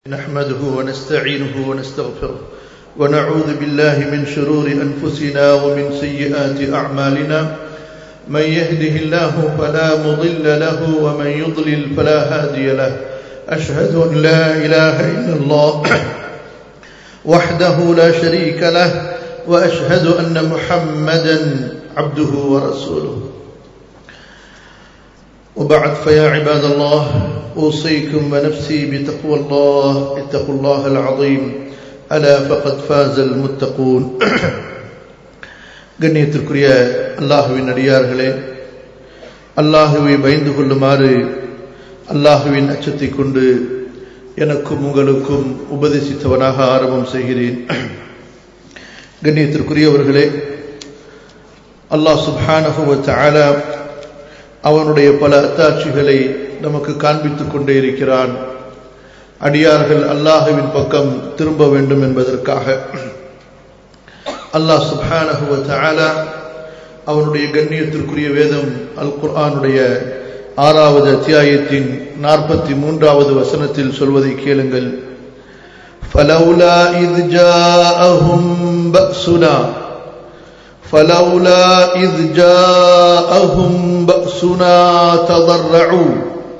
نحمده ونستعينه ونستغفره ونعوذ بالله من شرور أنفسنا ومن سيئات أعمالنا من يهده الله فلا مضل له ومن يضلل فلا هادي له أشهد أن لا إله إلا الله وحده لا شريك له وأشهد أن محمدا عبده ورسوله وبعد فيا عباد الله أوصيكم ونفسي بتقوى الله اتقوا الله العظيم ألا فقد فاز المتقون கண்ணியத்திற்குரிய அல்லாஹுவின் அடியார்களே அல்லாஹுவை பயந்து கொள்ளுமாறு அல்லாஹுவின் அச்சத்தை கொண்டு எனக்கும் உங்களுக்கும் உபதேசித்தவனாக ஆரம்பம் செய்கிறேன் கண்ணியத்திற்குரியவர்களே அல்லாஹ் சுப்ஹானஹுவ தஆலா அவனுடைய பல அத்தாட்சிகளை நமக்கு காண்பித்துக் கொண்டே இருக்கிறான் அடியார்கள் அல்லாஹுவின் பக்கம் திரும்ப வேண்டும் என்பதற்காக அல்லாஹ் சுப்ஹானஹுவ தஆலா அவனுடைய கண்ணியத்திற்குரிய வேதம் அல் குர்ஆனுடைய ஆறாவது அத்தியாயத்தின் நாற்பத்தி மூன்றாவது வசனத்தில் சொல்வதை கேளுங்கள் فلولا إذ جاءهم بأسنا فلولا إذ جاءهم بأسنا تضرعوا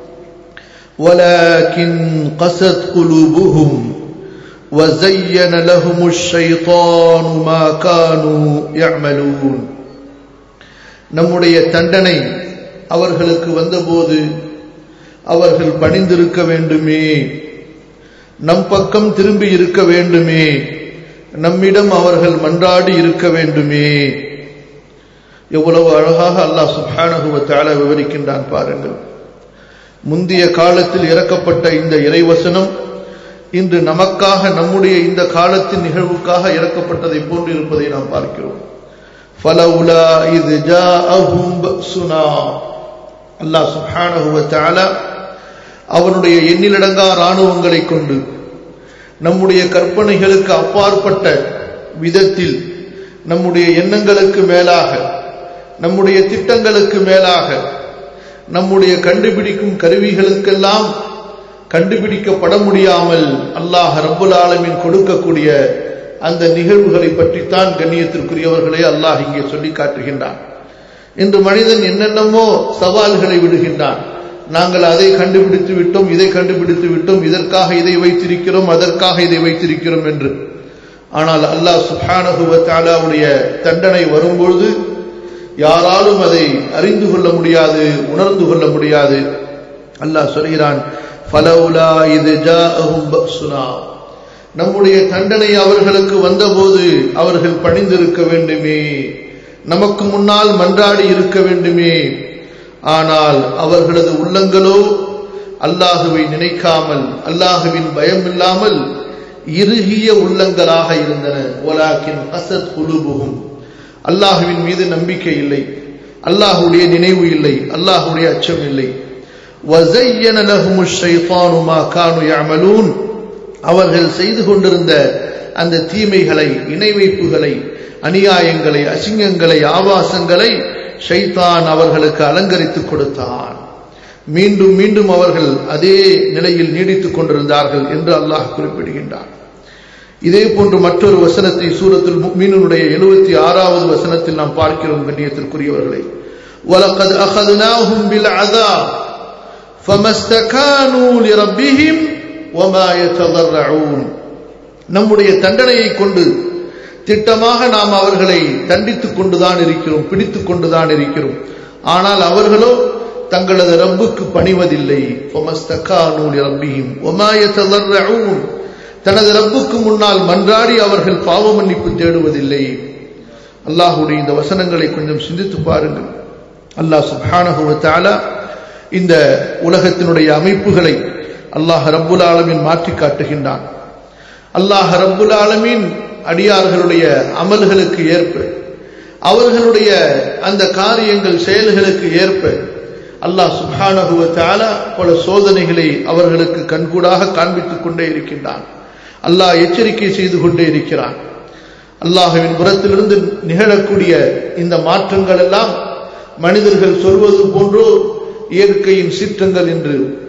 ولكن قست قلوبهم وزين لهم الشيطان ما كانوا يعملون நம்முடைய தண்டனை அவர்களுக்கு வந்தபோது அவர்கள் பணிந்திருக்க வேண்டுமே நம் பக்கம் திரும்பி இருக்க வேண்டுமே நம்மிடம் அவர்கள் மன்றாடி இருக்க வேண்டுமே எவ்வளவு அழகாக அல்லாஹ் சுப்ஹானகுவத்தால விவரிக்கின்றான் பாருங்கள் முந்தைய காலத்தில் இறக்கப்பட்ட இந்த இறைவசனம் இன்று நமக்காக நம்முடைய இந்த காலத்தின் நிகழ்வுக்காக இறக்கப்பட்டதை போன்று இருப்பதை நாம் பார்க்கிறோம் ஃபலவுலா இது ஜாஅஹும் பக்சுனா அல்லாஹ் சுப்ஹானகுவத்தால அவனுடைய எண்ணிலடங்கா இராணுவங்களை கொண்டு நம்முடைய கற்பனைகளுக்கு அப்பாற்பட்ட விதத்தில் நம்முடைய எண்ணங்களுக்கு மேலாக நம்முடைய திட்டங்களுக்கு மேலாக நம்முடைய கண்டுபிடிக்கும் கருவிகளுக்கெல்லாம் கண்டுபிடிக்கப்பட முடியாமல் அல்லாஹ் ரப்புல் ஆலமின் கொடுக்கக்கூடிய அந்த நிகழ்வுகளை பற்றித்தான் கண்ணியத்திற்குரியவர்களே அல்லாஹ் இங்கே சொல்லி காட்டுகின்றான் இன்று மனிதன் என்னென்னமோ சவால்களை விடுகின்றான் நாங்கள் அதை கண்டுபிடித்து விட்டோம் இதை கண்டுபிடித்து விட்டோம் இதற்காக இதை வைத்திருக்கிறோம் அதற்காக இதை வைத்திருக்கிறோம் என்று ஆனால் அல்லாஹ் சுஹானகுவத்தாலாவுடைய தண்டனை வரும்பொழுது யாராலும் அதை அறிந்து கொள்ள முடியாது உணர்ந்து கொள்ள முடியாது அல்லாஹ் சொல்கிறான் ஃபலவுலா இது ஜாஅஹும் நம்முடைய தண்டனை அவர்களுக்கு வந்தபோது அவர்கள் பணிந்திருக்க வேண்டுமே நமக்கு முன்னால் மன்றாடி இருக்க வேண்டுமே ஆனால் அவர்களது உள்ளங்களோ அல்லாஹுவை நினைக்காமல் அல்லாஹுவின் பயம் இல்லாமல் இறுகிய உள்ளங்களாக இருந்தன ஒலாக்கின் அசத் குழுபுகும் அல்லாஹுவின் மீது நம்பிக்கை இல்லை அல்லாஹுடைய நினைவு இல்லை அல்லாஹுடைய அச்சம் இல்லை அவர்கள் செய்து கொண்டிருந்த அந்த தீமைகளை இணை வைப்புகளை அநியாயங்களை அசிங்கங்களை ஆபாசங்களை ஷைத்தான் அவர்களுக்கு அலங்கரித்துக் கொடுத்தான் மீண்டும் மீண்டும் அவர்கள் அதே நிலையில் நீடித்துக் கொண்டிருந்தார்கள் என்று அல்லாஹ் குறிப்பிடுகின்றார் இதே போன்று மற்றொரு வசனத்தை சூரத்தில் மீனுடைய எழுபத்தி ஆறாவது வசனத்தில் நாம் பார்க்கிறோம் கண்ணியத்திற்குரியவர்களை وَلَقَدْ أَخَذْنَاهُمْ بِالْعَذَابِ فَمَا اسْتَكَانُوا لِرَبِّهِمْ وَمَا يَتَضَرَّعُونَ நம்முடைய தண்டனையை கொண்டு திட்டமாக நாம் அவர்களை தண்டித்துக் கொண்டுதான் இருக்கிறோம் பிடித்துக் கொண்டுதான் இருக்கிறோம் ஆனால் அவர்களோ தங்களது ரப்புக்கு பணிவதில்லை தனது ரப்புக்கு முன்னால் மன்றாடி அவர்கள் பாவ மன்னிப்பு தேடுவதில்லை அல்லாஹுடைய இந்த வசனங்களை கொஞ்சம் சிந்தித்து பாருங்கள் அல்லாஹ் சுபானகுவத்தால இந்த உலகத்தினுடைய அமைப்புகளை அல்லாஹ் ரப்புல் ஆலமின் மாற்றி காட்டுகின்றான் அல்லாஹ் ரப்புல் ஆலமின் அடியார்களுடைய அமல்களுக்கு ஏற்ப அவர்களுடைய அந்த காரியங்கள் செயல்களுக்கு ஏற்ப அல்லாஹ் சுபானகுவத்தால பல சோதனைகளை அவர்களுக்கு கண்கூடாக காண்பித்துக் கொண்டே இருக்கின்றான் அல்லாஹ் எச்சரிக்கை செய்து கொண்டே இருக்கிறான் அல்லாஹுவின் புறத்திலிருந்து நிகழக்கூடிய இந்த மாற்றங்கள் எல்லாம் மனிதர்கள் சொல்வது போன்றோ இயற்கையின் சீற்றங்கள் என்று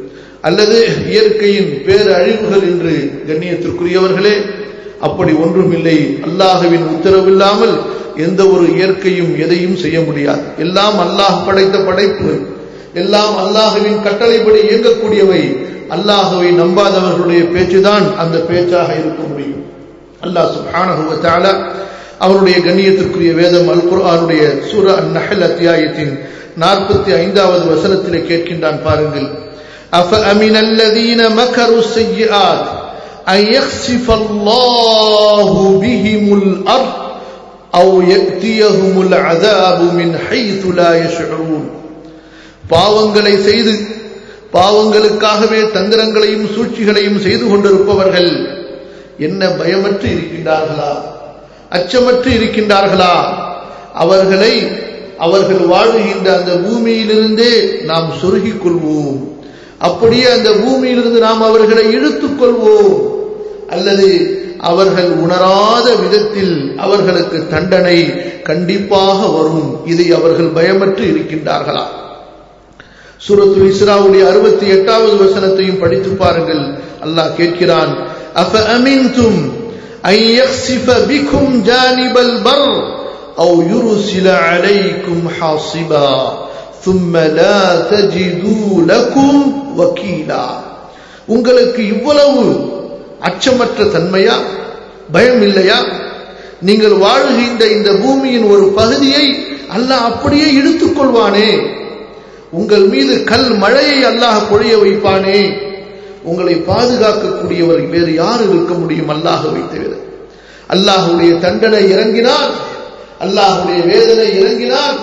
அல்லது இயற்கையின் பேரழிவுகள் என்று கண்ணியத்திற்குரியவர்களே அப்படி ஒன்றுமில்லை அல்லாஹுவின் உத்தரவில்லாமல் எந்த ஒரு இயற்கையும் எதையும் செய்ய முடியாது எல்லாம் அல்லாஹ் படைத்த படைப்பு எல்லாம் அல்லாஹுவின் கட்டளைப்படி இயங்கக்கூடியவை அல்லாஹுவை நம்பாதவர்களுடைய பேச்சுதான் அந்த பேச்சாக இருக்க முடியும் அல்லாஹ் சுப்ஹானஹு வ தஆலா அவருடைய கண்ணியத்திற்குரிய வேதம் அல் குர்ஆனுடைய சூரா அன்-நஹல் அத்தியாயத்தின் 45வது வசனத்திலே கேட்கின்றான் பாருங்கள் அஃப அமினல்லதீன மக்கரு ஸய்யிஆத் أن يخسف الله بهم الأرض أو يأتيهم العذاب من حيث لا يشعرون பாவங்களை செய்து பாவங்களுக்காகவே தந்திரங்களையும் சூழ்ச்சிகளையும் செய்து கொண்டிருப்பவர்கள் என்ன பயமற்று இருக்கின்றார்களா அச்சமற்று இருக்கின்றார்களா அவர்களை அவர்கள் வாழுகின்ற அந்த பூமியிலிருந்தே நாம் சொருகிக் கொள்வோம் அப்படியே அந்த பூமியிலிருந்து நாம் அவர்களை இழுத்துக் கொள்வோம் அல்லது அவர்கள் உணராத விதத்தில் அவர்களுக்கு தண்டனை கண்டிப்பாக வரும் இதை அவர்கள் பயமற்று இருக்கின்றார்களா சூரத்துல் இஸ்ராவுடைய அறுபத்தி எட்டாவது வசனத்தையும் படித்து பாருங்கள் அல்லாஹ் கேட்கிறான் அஃப அமின்தும் أن يخسف بكم جانب البر أو يرسل عليكم حاصبا ثم لا تجدوا لكم وكيلا உங்களுக்கு இவ்வளவு அச்சமற்ற தன்மையா பயம் இல்லையா நீங்கள் வாழுகின்ற இந்த பூமியின் ஒரு பகுதியை அல்லாஹ் அப்படியே இழுத்துக் கொள்வானே உங்கள் மீது கல் மழையை அல்லாஹ் பொழிய வைப்பானே உங்களை பாதுகாக்கக்கூடியவர் வேறு யார் இருக்க முடியும் அல்லாஹுவை தவிர அல்லாஹுடைய தண்டனை இறங்கினால் அல்லாஹுடைய வேதனை இறங்கினால்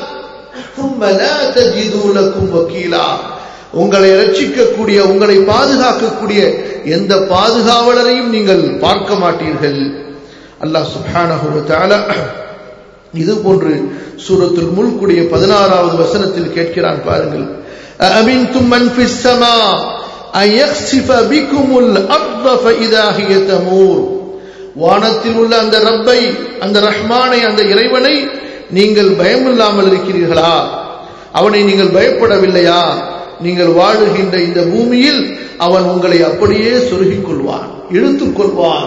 வக்கீலா உங்களை ரட்சிக்கக்கூடிய உங்களை பாதுகாக்கக்கூடிய எந்த பாதுகாவலரையும் நீங்கள் பார்க்க மாட்டீர்கள் அல்லாஹ் சுப்ஹானஹு இது போன்று சூரத்துல் முல்குடைய பதினாறாவது வசனத்தில் கேட்கிறான் பாருங்கள் أأمنتم من في السماء أن يخسف بكم الأرض فإذا هي تمور வானத்தில் உள்ள அந்த ரப்பை அந்த ரஹ்மானை அந்த இறைவனை நீங்கள் பயமில்லாமல் இருக்கிறீர்களா அவனை நீங்கள் பயப்படவில்லையா நீங்கள் வாழுகின்ற இந்த பூமியில் அவன் உங்களை அப்படியே சொருகிக் கொள்வான் இழுத்துக் கொள்வான்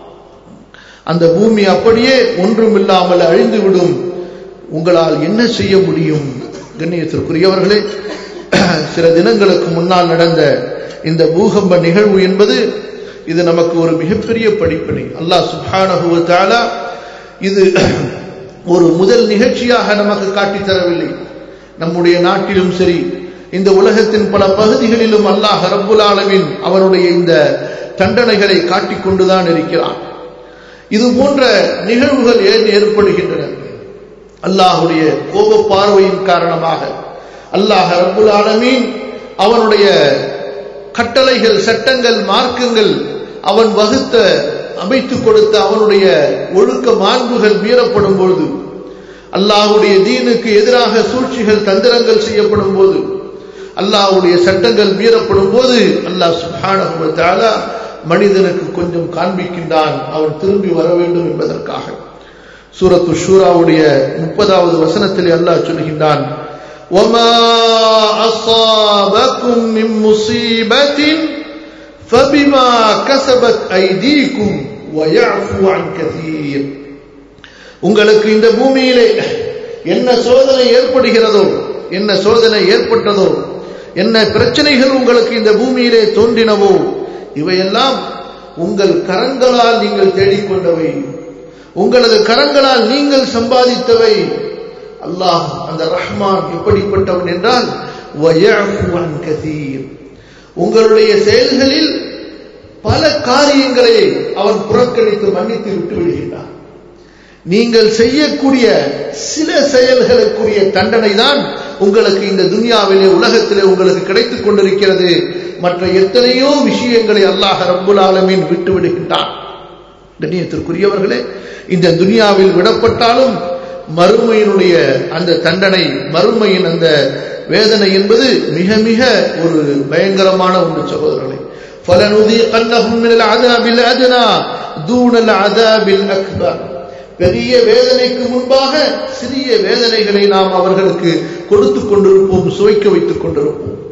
அந்த பூமி அப்படியே ஒன்றுமில்லாமல் அழிந்துவிடும் உங்களால் என்ன செய்ய முடியும் கண்ணியத்திற்குரியவர்களே சில தினங்களுக்கு முன்னால் நடந்த இந்த பூகம்ப நிகழ்வு என்பது இது நமக்கு ஒரு மிகப்பெரிய படிப்பினை அல்லாஹ் சுபானகுவத்தாலா இது ஒரு முதல் நிகழ்ச்சியாக நமக்கு காட்டித் தரவில்லை நம்முடைய நாட்டிலும் சரி இந்த உலகத்தின் பல பகுதிகளிலும் அல்லாஹ் ரப்புல் ஆலமின் அவனுடைய இந்த தண்டனைகளை காட்டிக் கொண்டுதான் இருக்கிறான் இது போன்ற நிகழ்வுகள் ஏன் ஏற்படுகின்றன அல்லாஹுடைய கோப பார்வையின் காரணமாக அல்லாஹ் ரப்புல் ஆலமீன் அவனுடைய கட்டளைகள் சட்டங்கள் மார்க்கங்கள் அவன் வகுத்த அமைத்துக் கொடுத்த அவனுடைய ஒழுக்க மாண்புகள் மீறப்படும் பொழுது அல்லாஹுடைய தீனுக்கு எதிராக சூழ்ச்சிகள் தந்திரங்கள் செய்யப்படும் போது அல்லாஹுடைய சட்டங்கள் மீறப்படும் போது அல்லாஹ் சுபான மனிதனுக்கு கொஞ்சம் காண்பிக்கின்றான் அவன் திரும்பி வர வேண்டும் என்பதற்காக சூரத்து ஷூராவுடைய முப்பதாவது வசனத்திலே அல்லாஹ் சொல்கின்றான் وما أصابكم من مصيبة فبما كسبت أيديكم ويعفو عن كثير உங்களுக்கு இந்த பூமியிலே என்ன சோதனை ஏற்படுகிறதோ என்ன சோதனை ஏற்பட்டதோ என்ன பிரச்சனைகள் உங்களுக்கு இந்த பூமியிலே தோன்றினவோ இவையெல்லாம் உங்கள் கரங்களால் நீங்கள் தேடிக்கொண்டவை உங்களது கரங்களால் நீங்கள் சம்பாதித்தவை அல்லாஹ் அந்த ரஹ்மான் எப்படிப்பட்டவன் என்றால் உங்களுடைய செயல்களில் பல காரியங்களை அவன் புறக்கணித்து மன்னித்து விட்டு விடுகின்றான் நீங்கள் செய்யக்கூடிய சில செயல்களுக்குரிய தண்டனை தான் உங்களுக்கு இந்த துனியாவிலே உலகத்திலே உங்களுக்கு கிடைத்துக் கொண்டிருக்கிறது மற்ற எத்தனையோ விஷயங்களை அல்லாஹ் ரப்புல் ஆலமீன் விட்டு விடுகின்றான் கண்ணியத்திற்குரியவர்களே இந்த துனியாவில் விடப்பட்டாலும் மறுமையினுடைய அந்த தண்டனை மறுமையின் அந்த வேதனை என்பது மிக மிக ஒரு பயங்கரமான ஒன்று சகோதரர்களே فَلَنُذِيقَنَّهُم مِّنَ الْعَذَابِ الْأَدْنَى دُونَ الْعَذَابِ الْأَكْبَرِ பெரிய வேதனைக்கு முன்பாக சிறிய வேதனைகளை நாம் அவர்களுக்கு கொடுத்து கொண்டிருப்போம் சுவைக்க வைத்துக் கொண்டிருப்போம்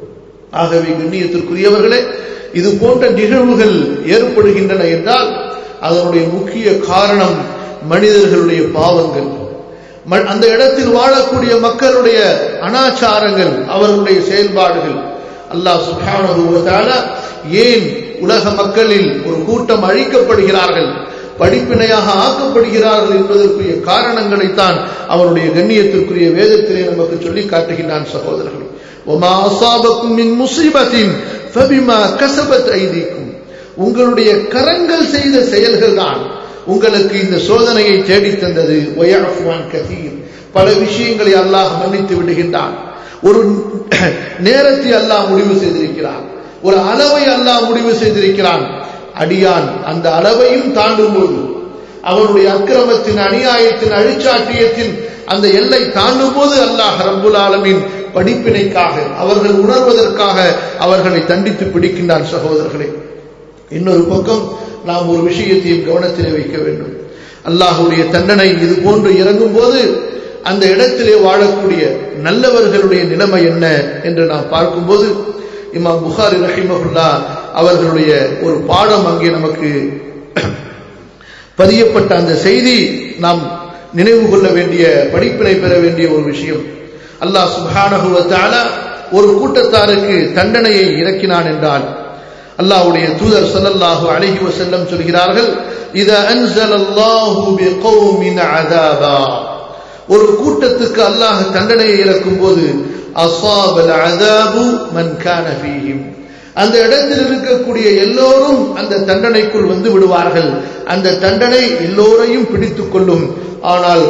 ஆகவே கண்ணியத்திற்குரியவர்களே இது போன்ற நிகழ்வுகள் ஏற்படுகின்றன என்றால் அதனுடைய முக்கிய காரணம் மனிதர்களுடைய பாவங்கள் அந்த இடத்தில் வாழக்கூடிய மக்களுடைய அனாச்சாரங்கள் அவர்களுடைய செயல்பாடுகள் அல்லாஹ் சுபான ஏன் உலக மக்களில் ஒரு கூட்டம் அழிக்கப்படுகிறார்கள் படிப்பினையாக ஆக்கப்படுகிறார்கள் என்பதற்குரிய காரணங்களைத்தான் அவருடைய கண்ணியத்திற்குரிய வேதத்திலே நமக்கு சொல்லி காட்டுகின்றான் சகோதரர்கள் ஒமா அசாபக்கும் மின் முசீபத்தின் ஃபபிமா கசபத் ஐதீக்கும் உங்களுடைய கரங்கள் செய்த செயல்கள் தான் உங்களுக்கு இந்த சோதனையை தேடித் தந்தது ஒயாஃப்வான் கதீர் பல விஷயங்களை அல்லாஹ் மன்னித்து விடுகின்றான் ஒரு நேரத்தை அல்லாஹ் முடிவு செய்திருக்கிறான் ஒரு அளவை அல்லாஹ் முடிவு செய்திருக்கிறான் அடியான் அந்த அளவையும் தாண்டும் போது அவனுடைய அக்கிரமத்தின் அநியாயத்தின் அழிச்சாட்டியத்தின் அந்த எல்லை தாண்டும் போது அல்லாஹ் ரப்புல் ஆலமின் படிப்பினைக்காக அவர்கள் உணர்வதற்காக அவர்களை தண்டித்து பிடிக்கின்றான் சகோதரர்களே இன்னொரு பக்கம் நாம் ஒரு விஷயத்தையும் கவனத்திலே வைக்க வேண்டும் அல்லாஹுடைய தண்டனை இது போன்று இறங்கும் போது அந்த இடத்திலே வாழக்கூடிய நல்லவர்களுடைய நிலைமை என்ன என்று நாம் பார்க்கும்போது இமாம் புகாரி ரஹிமகுல்லா அவர்களுடைய ஒரு பாடம் அங்கே நமக்கு பதியப்பட்ட அந்த செய்தி நாம் நினைவு கொள்ள வேண்டிய படிப்பினை பெற வேண்டிய ஒரு விஷயம் அல்லாஹ் சுபானகுவத்தால ஒரு கூட்டத்தாருக்கு தண்டனையை இறக்கினான் என்றால் அல்லாஹ்வுடைய தூதர் ஸல்லல்லாஹு அலைஹி வஸல்லம் சொல்கிறார்கள் இதா அன்ஸலல்லாஹு பிகௌமின் அஸாபா ஒரு கூட்டத்துக்கு அல்லாஹ் தண்டனையை இறக்கும் போது அஸாபல் அஸாபு மன் கான ஃபீஹிம் அந்த இடத்தில் இருக்கக்கூடிய எல்லோரும் அந்த தண்டனைக்குள் வந்து விடுவார்கள் அந்த தண்டனை எல்லோரையும் பிடித்துக் கொள்ளும் ஆனால்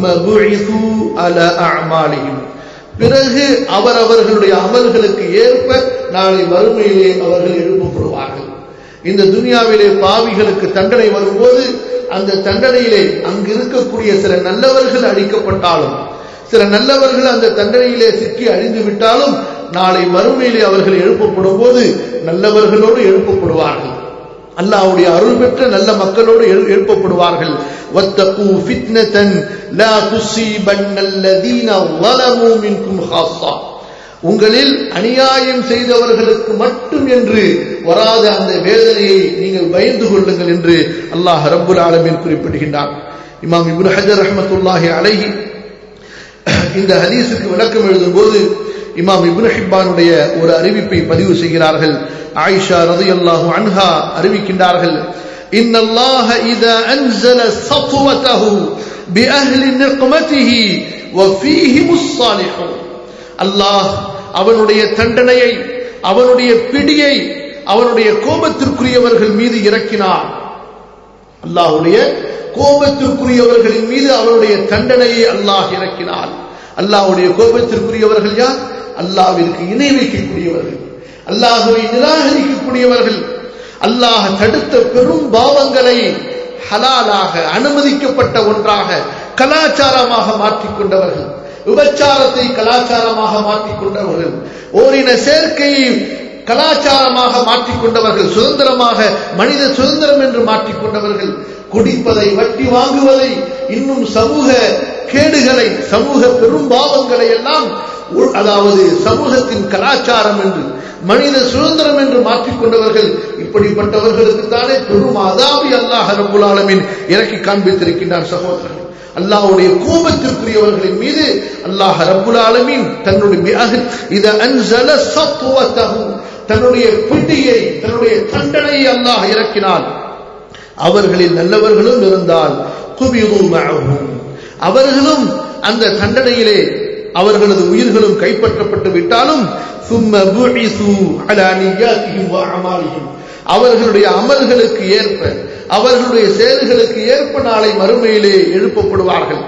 பிறகு அவரவர்களுடைய அமல்களுக்கு ஏற்ப நாளை வறுமையிலே அவர்கள் எழுப்பப்படுவார்கள் இந்த துனியாவிலே பாவிகளுக்கு தண்டனை வரும்போது அந்த தண்டனையிலே அங்கு இருக்கக்கூடிய சில நல்லவர்கள் அழிக்கப்பட்டாலும் சில நல்லவர்கள் அந்த தண்டனையிலே சிக்கி அழிந்து விட்டாலும் நாளை மறுமையிலே அவர்கள் எழுப்பப்படும் போது நல்லவர்களோடு எழுப்பப்படுவார்கள் அல்லாஹ்வுடைய அருள் பெற்ற நல்ல மக்களோடு எழுப்பப்படுவார்கள் வத்தகு ஃபித்னதன் லா துஸீபன்னல்லதீன ظلموا منكم خاصة உங்களில் அநியாயம் செய்தவர்களுக்கு மட்டும் என்று வராத அந்த வேதனையை நீங்கள் பயந்து கொள்ளுங்கள் என்று அல்லாஹ் ரப்புல் ஆலமீன் குறிப்பிடுகின்றார் இமாம் இப்னு ஹஜர் ரஹ்மத்துல்லாஹி அலைஹி இந்த ஹதீஸுக்கு விளக்கம் எழுதும்போது இமாம் இப்னு ஹிப்பானுடைய ஒரு அறிவிப்பை பதிவு செய்கிறார்கள் ஆயிஷா ரதியல்லாஹு அன்ஹா அறிவிக்கின்றார்கள் إن الله إذا أنزل سطوته بأهل نقمته وفيهم الصالحون அல்லாஹ் அவனுடைய தண்டனையை அவனுடைய பிடியை அவனுடைய கோபத்திற்குரியவர்கள் மீது இறக்கினார் அல்லாஹுடைய கோபத்திற்குரியவர்களின் மீது அவனுடைய தண்டனையை அல்லாஹ் இறக்கினார் அல்லாஹுடைய கோபத்திற்குரியவர்கள் யார் அல்லாவிற்கு இணை வைக்கக்கூடியவர்கள் அல்லாஹுவை நிராகரிக்கக்கூடியவர்கள் அல்லாஹ் தடுத்த பெரும் பாவங்களை ஹலாலாக அனுமதிக்கப்பட்ட ஒன்றாக கலாச்சாரமாக மாற்றிக்கொண்டவர்கள் விபச்சாரத்தை கலாச்சாரமாக மாற்றிக்கொண்டவர்கள் ஓரின சேர்க்கையை கலாச்சாரமாக மாற்றிக்கொண்டவர்கள் சுதந்திரமாக மனித சுதந்திரம் என்று மாற்றிக்கொண்டவர்கள் குடிப்பதை வட்டி வாங்குவதை இன்னும் சமூக கேடுகளை சமூக பெரும்பாவங்களை எல்லாம் அதாவது சமூகத்தின் கலாச்சாரம் என்று மனித சுதந்திரம் என்று மாற்றிக்கொண்டவர்கள் இப்படிப்பட்டவர்களுக்கு தானே பெரும் அதாவி அல்லாஹ் ரபுல் ஆலமின் இறக்கி காண்பித்திருக்கின்றார் சகோதரர்கள் அல்லாஹ்வுடைய கோபத்திற்குரியவர்களின் மீது அல்லாஹ் ரப்புல் ஆலமீன் தன்னுடைய இத அன்சல சத்வதஹு தன்னுடைய பிடியை தன்னுடைய தண்டனையை அல்லாஹ் இறக்கினான் அவர்களில் நல்லவர்களும் இருந்தால் குபிது மஅஹும் அவர்களும் அந்த தண்டனையிலே அவர்களது உயிர்களும் கைப்பற்றப்பட்டு விட்டாலும் சும்ம புஇசு அலா நிய்யாத்திஹிம் வ அமாலிஹிம் அவர்களுடைய அமல்களுக்கு ஏற்ப அவர்களுடைய செயல்களுக்கு ஏற்ப நாளை மறுமையிலே எழுப்பப்படுவார்கள்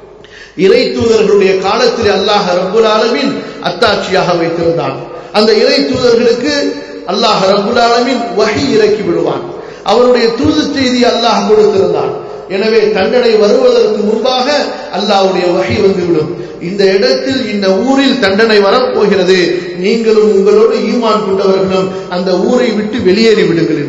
இறை தூதர்களுடைய காலத்தில் அல்லாஹ் ரபுல் ஆலமின் அத்தாட்சியாக வைத்திருந்தான் அந்த இறை தூதர்களுக்கு அல்லாஹ் ரபுல் ஆலமின் வகை இறக்கி விடுவான் அவருடைய தூது செய்தி அல்லாஹ் கொடுத்திருந்தான் எனவே தண்டனை வருவதற்கு முன்பாக அல்லாஹ்வுடைய வகை வந்துவிடும் இந்த இடத்தில் இந்த ஊரில் தண்டனை வரப்போகிறது நீங்களும் உங்களோடு ஈமான் கொண்டவர்களும் அந்த ஊரை விட்டு வெளியேறி விடுங்கள் என்று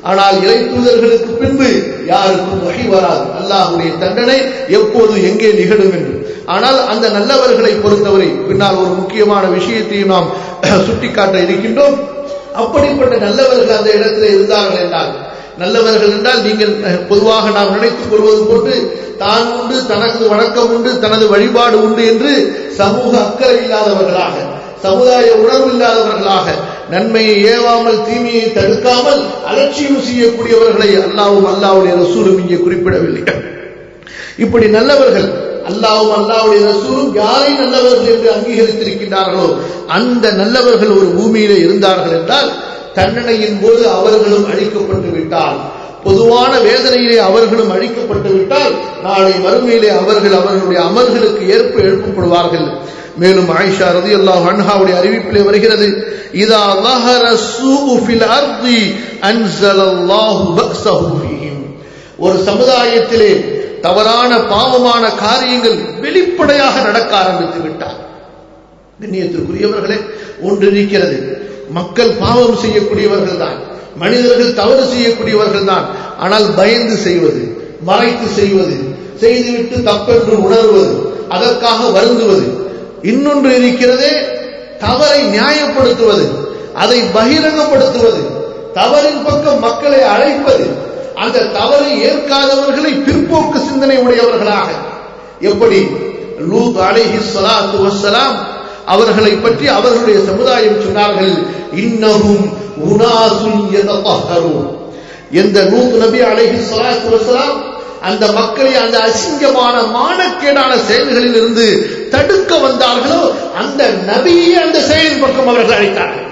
ஆனால் இறை தூதர்களுக்கு பின்பு யாருக்கும் வகை வராது அல்லாஹுடைய தண்டனை எப்போது எங்கே நிகழும் என்று ஆனால் அந்த நல்லவர்களை பொறுத்தவரை பின்னால் ஒரு முக்கியமான விஷயத்தையும் நாம் சுட்டிக்காட்ட இருக்கின்றோம் அப்படிப்பட்ட நல்லவர்கள் அந்த இடத்துல இருந்தார்கள் என்றால் நல்லவர்கள் என்றால் நீங்கள் பொதுவாக நாம் நினைத்துக் கொள்வது போன்று தான் உண்டு தனக்கு வணக்கம் உண்டு தனது வழிபாடு உண்டு என்று சமூக அக்கறை இல்லாதவர்களாக சமுதாய உணர்வு இல்லாதவர்களாக நன்மையை ஏவாமல் தீமையை தடுக்காமல் அலட்சியம் செய்யக்கூடியவர்களை அல்லாவும் அல்லாவுடைய ரசூலும் இங்கே குறிப்பிடவில்லை இப்படி நல்லவர்கள் அல்லாவும் அல்லாவுடைய ரசூலும் யாரை நல்லவர்கள் என்று அங்கீகரித்திருக்கின்றார்களோ அந்த நல்லவர்கள் ஒரு பூமியிலே இருந்தார்கள் என்றால் தண்டனையின் போது அவர்களும் அழிக்கப்பட்டு விட்டால் பொதுவான வேதனையிலே அவர்களும் அழிக்கப்பட்டு விட்டால் நாளை மறுமையிலே அவர்கள் அவர்களுடைய அமல்களுக்கு ஏற்ப எழுப்பப்படுவார்கள் மேலும் ஆயிஷா ரதி அல்லாஹ் அன்ஹாவுடைய அறிவிப்பிலே வருகிறது இதா லஹர சூஉ ஃபில் அர்தி அன்ஸலல்லாஹு பக்ஸஹு ஃபீஹிம் ஒரு சமுதாயத்திலே தவறான பாவமான காரியங்கள் வெளிப்படையாக நடக்க ஆரம்பித்து விட்டார் கண்ணியத்திற்குரியவர்களே ஒன்று இருக்கிறது மக்கள் பாவம் செய்யக்கூடியவர்கள் தான் மனிதர்கள் தவறு செய்யக்கூடியவர்கள் தான் ஆனால் பயந்து செய்வது மறைத்து செய்வது செய்துவிட்டு தப்பென்று உணர்வது அதற்காக வருந்துவது இன்னொன்று இருக்கிறதே தவறை நியாயப்படுத்துவது அதை பகிரங்கப்படுத்துவது தவறின் பக்கம் மக்களை அழைப்பது அந்த தவறை ஏற்காதவர்களை பிற்போக்கு சிந்தனை உடையவர்களாக எப்படி லூத் அலைஹி ஸலாத்து வஸ்ஸலாம் அவர்களை பற்றி அவர்களுடைய சமுதாயம் சொன்னார்கள் இன்னஹும் உனாசுன் யதஹரூன் எந்த லூத் நபி அலைஹி ஸலாத்து வஸ்ஸலாம் அந்த மக்களை அந்த அசிங்கமான மானக்கேடான செயல்களில் இருந்து தடுக்க வந்தார்களோ அந்த நபியை அந்த செயலின் பக்கம் அவர்கள் அழைத்தார்கள்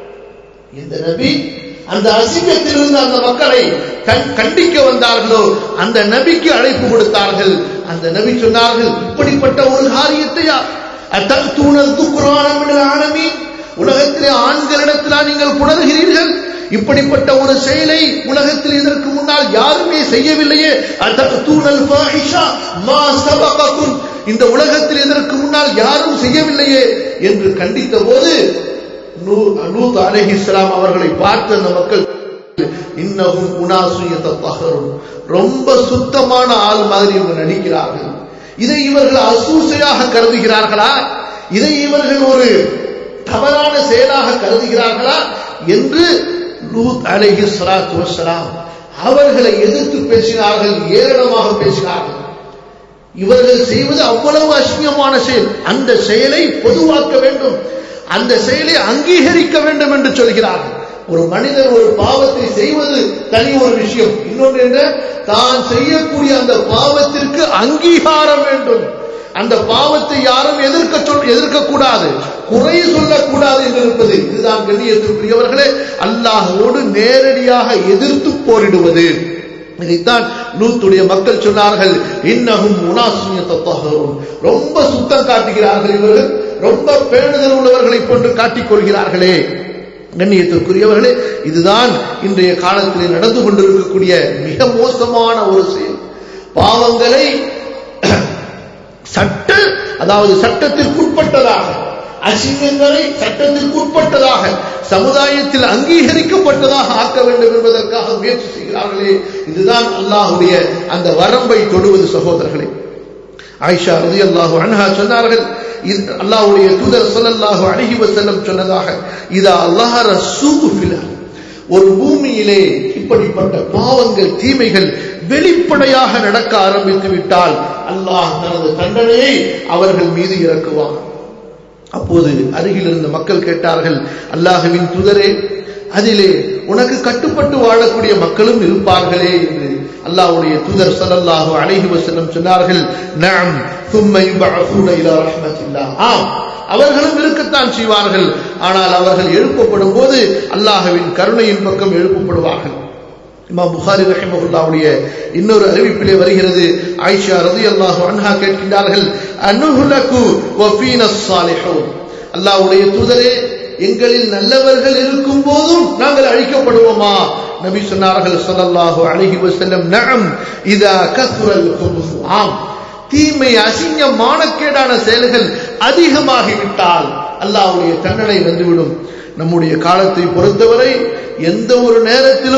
எந்த நபி அந்த அசிங்கத்திலிருந்து அந்த மக்களை கண்டிக்க வந்தார்களோ அந்த நபிக்கு அழைப்பு கொடுத்தார்கள் அந்த நபி சொன்னார்கள் இப்படிப்பட்ட ஒரு காரியத்தையா அத்தூணல் துக்குரான ஆனமி உலகத்திலே ஆண்களிடத்திலா நீங்கள் புணர்கிறீர்கள் இப்படிப்பட்ட ஒரு செயலை உலகத்தில் இதற்கு முன்னால் யாருமே செய்யவில்லையே தூணல் மா சபகக்கும் இந்த உலகத்தில் இதற்கு முன்னால் யாரும் செய்யவில்லையே என்று கண்டித்த போது லூத் அலஹி இஸ்லாம் அவர்களை பார்த்த அந்த மக்கள் இன்னகும் உனாசுயத்தரும் ரொம்ப சுத்தமான ஆள் மாதிரி இவங்க நடிக்கிறார்கள் இதை இவர்கள் அசூசையாக கருதுகிறார்களா இதை இவர்கள் ஒரு தவறான செயலாக கருதுகிறார்களா என்று லூத் அலஹி சலாத்து வசலாம் அவர்களை எதிர்த்து பேசினார்கள் ஏராளமாக பேசினார்கள் இவர்கள் செய்வது அவ்வளவு அசிங்கமான செயல் அந்த செயலை பொதுவாக்க வேண்டும் அந்த செயலை அங்கீகரிக்க வேண்டும் என்று சொல்கிறார்கள் ஒரு மனிதர் ஒரு பாவத்தை செய்வது தனி ஒரு விஷயம் இன்னொன்று என்ன தான் செய்யக்கூடிய அந்த பாவத்திற்கு அங்கீகாரம் வேண்டும் அந்த பாவத்தை யாரும் எதிர்க்க சொல் எதிர்க்க கூடாது குறை சொல்லக்கூடாது என்று இருப்பது இதுதான் கண்ணியத்திற்குரியவர்களே அல்லாஹோடு நேரடியாக எதிர்த்து போரிடுவது இதைத்தான் லூத்துடைய மக்கள் சொன்னார்கள் இன்னகும் உனாசுயத்தொத்தகரும் ரொம்ப சுத்தம் காட்டுகிறார்கள் இவர்கள் ரொம்ப பேணுதல் உள்ளவர்களை போன்று காட்டிக் கொள்கிறார்களே கண்ணியத்திற்குரியவர்களே இதுதான் இன்றைய காலத்தில் நடந்து கொண்டிருக்கக்கூடிய மிக மோசமான ஒரு செயல் பாவங்களை சட்ட அதாவது சட்டத்திற்குட்பட்டதாக அசிங்கங்களை சட்டத்திற்குட்பட்டதாக சமுதாயத்தில் அங்கீகரிக்கப்பட்டதாக ஆக்க வேண்டும் என்பதற்காக முயற்சி செய்கிறார்களே இதுதான் அல்லாஹுடைய அந்த வரம்பை தொடுவது சகோதரர்களே ஆயிஷா ரதி அல்லாஹு அன்ஹா சொன்னார்கள் இது அல்லாஹ்வுடைய தூதர் ஸல்லல்லாஹு அலைஹி வஸல்லம் சொன்னதாக இதா அல்லாஹ் ரசூஃபில ஒரு பூமியிலே இப்படிப்பட்ட பாவங்கள் தீமைகள் வெளிப்படையாக நடக்க ஆரம்பித்து விட்டால் அல்லாஹ் தனது தண்டனையை அவர்கள் மீது இறக்குவான் அப்போது அருகில் இருந்த மக்கள் கேட்டார்கள் அல்லாஹுவின் துதரே அதிலே உனக்கு கட்டுப்பட்டு வாழக்கூடிய மக்களும் இருப்பார்களே என்று அல்லாஹ்வுடைய தூதர் ஸல்லல்லாஹு அலைஹி வஸல்லம் சொன்னார்கள் நஅம் ثم يبعثون الى رحمه الله ஆம் அவர்களும் இருக்கத்தான் செய்வார்கள் ஆனால் அவர்கள் எழுப்பப்படும் போது அல்லாஹ்வின் கருணையின் பக்கம் எழுப்பப்படுவார்கள் இமாம் புகாரி ரஹிமஹுல்லாவுடைய இன்னொரு அறிவிப்பிலே வருகிறது ஆயிஷா ரலியல்லாஹு அன்ஹா கேட்கின்றார்கள் அனுஹுலகு வஃபீன ஸாலிஹூன் அல்லாஹ்வுடைய தூதரே எங்களில் நல்லவர்கள் இருக்கும் போதும் நாங்கள் அழிக்கப்படுவோமா நபி சொன்னார்கள் ஸல்லல்லாஹு அலைஹி வஸல்லம் நஅம் இதா கத்ரல் குபுஸ் ஆம் தீமை அசிங்க மானக்கேடான செயல்கள் அதிகமாகிவிட்டால் அல்லாஹ்வுடைய தண்டனை வந்துவிடும் நம்முடைய காலத்தை பொறுத்தவரை எந்த ஒரு நேரத்திலும்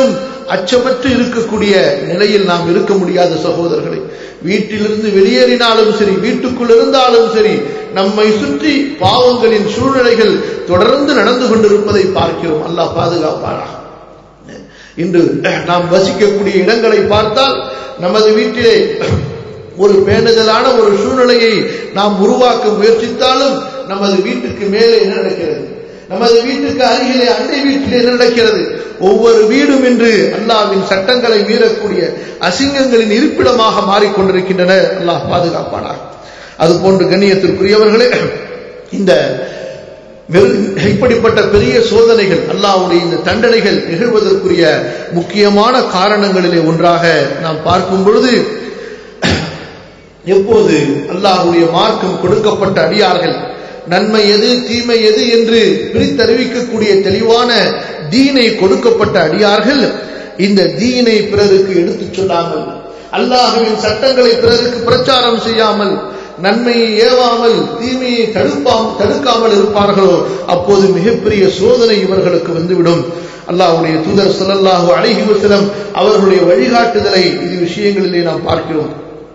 அச்சமற்று இருக்கக்கூடிய நிலையில் நாம் இருக்க முடியாத சகோதரர்களை வீட்டிலிருந்து வெளியேறினாலும் சரி வீட்டுக்குள் இருந்தாலும் சரி நம்மை சுற்றி பாவங்களின் சூழ்நிலைகள் தொடர்ந்து நடந்து கொண்டிருப்பதை பார்க்கிறோம் அல்லாஹ் பாதுகாப்பானா இன்று நாம் வசிக்கக்கூடிய இடங்களை பார்த்தால் நமது வீட்டிலே ஒரு பேணுதலான ஒரு சூழ்நிலையை நாம் உருவாக்க முயற்சித்தாலும் நமது வீட்டுக்கு மேலே என்ன நடக்கிறது நமது வீட்டுக்கு அருகிலே அண்டை வீட்டில் என்ன நடக்கிறது ஒவ்வொரு வீடும் இன்று அல்லாவின் சட்டங்களை மீறக்கூடிய அசிங்கங்களின் இருப்பிடமாக மாறிக்கொண்டிருக்கின்றன அல்லாஹ் பாதுகாப்பானார் அதுபோன்று கண்ணியத்திற்குரியவர்களே இந்த இப்படிப்பட்ட பெரிய சோதனைகள் அல்லாவுடைய இந்த தண்டனைகள் நிகழ்வதற்குரிய முக்கியமான காரணங்களிலே ஒன்றாக நாம் பார்க்கும் பொழுது எப்போது அல்லாஹுடைய மார்க்கம் கொடுக்கப்பட்ட அடியார்கள் நன்மை எது தீமை எது என்று பிரித்தறிவிக்கக்கூடிய தெளிவான தீனை கொடுக்கப்பட்ட அடியார்கள் இந்த தீனை பிறருக்கு எடுத்துச் சொல்லாமல் அல்லாஹுவின் சட்டங்களை பிறருக்கு பிரச்சாரம் செய்யாமல் நன்மையை ஏவாமல் தீமையை தடுப்பாம் தடுக்காமல் இருப்பார்களோ அப்போது மிகப்பெரிய சோதனை இவர்களுக்கு வந்துவிடும் அல்லாஹுடைய தூதர் சல்லல்லாஹு அழகி வசலம் அவர்களுடைய வழிகாட்டுதலை இது விஷயங்களிலே நாம் பார்க்கிறோம்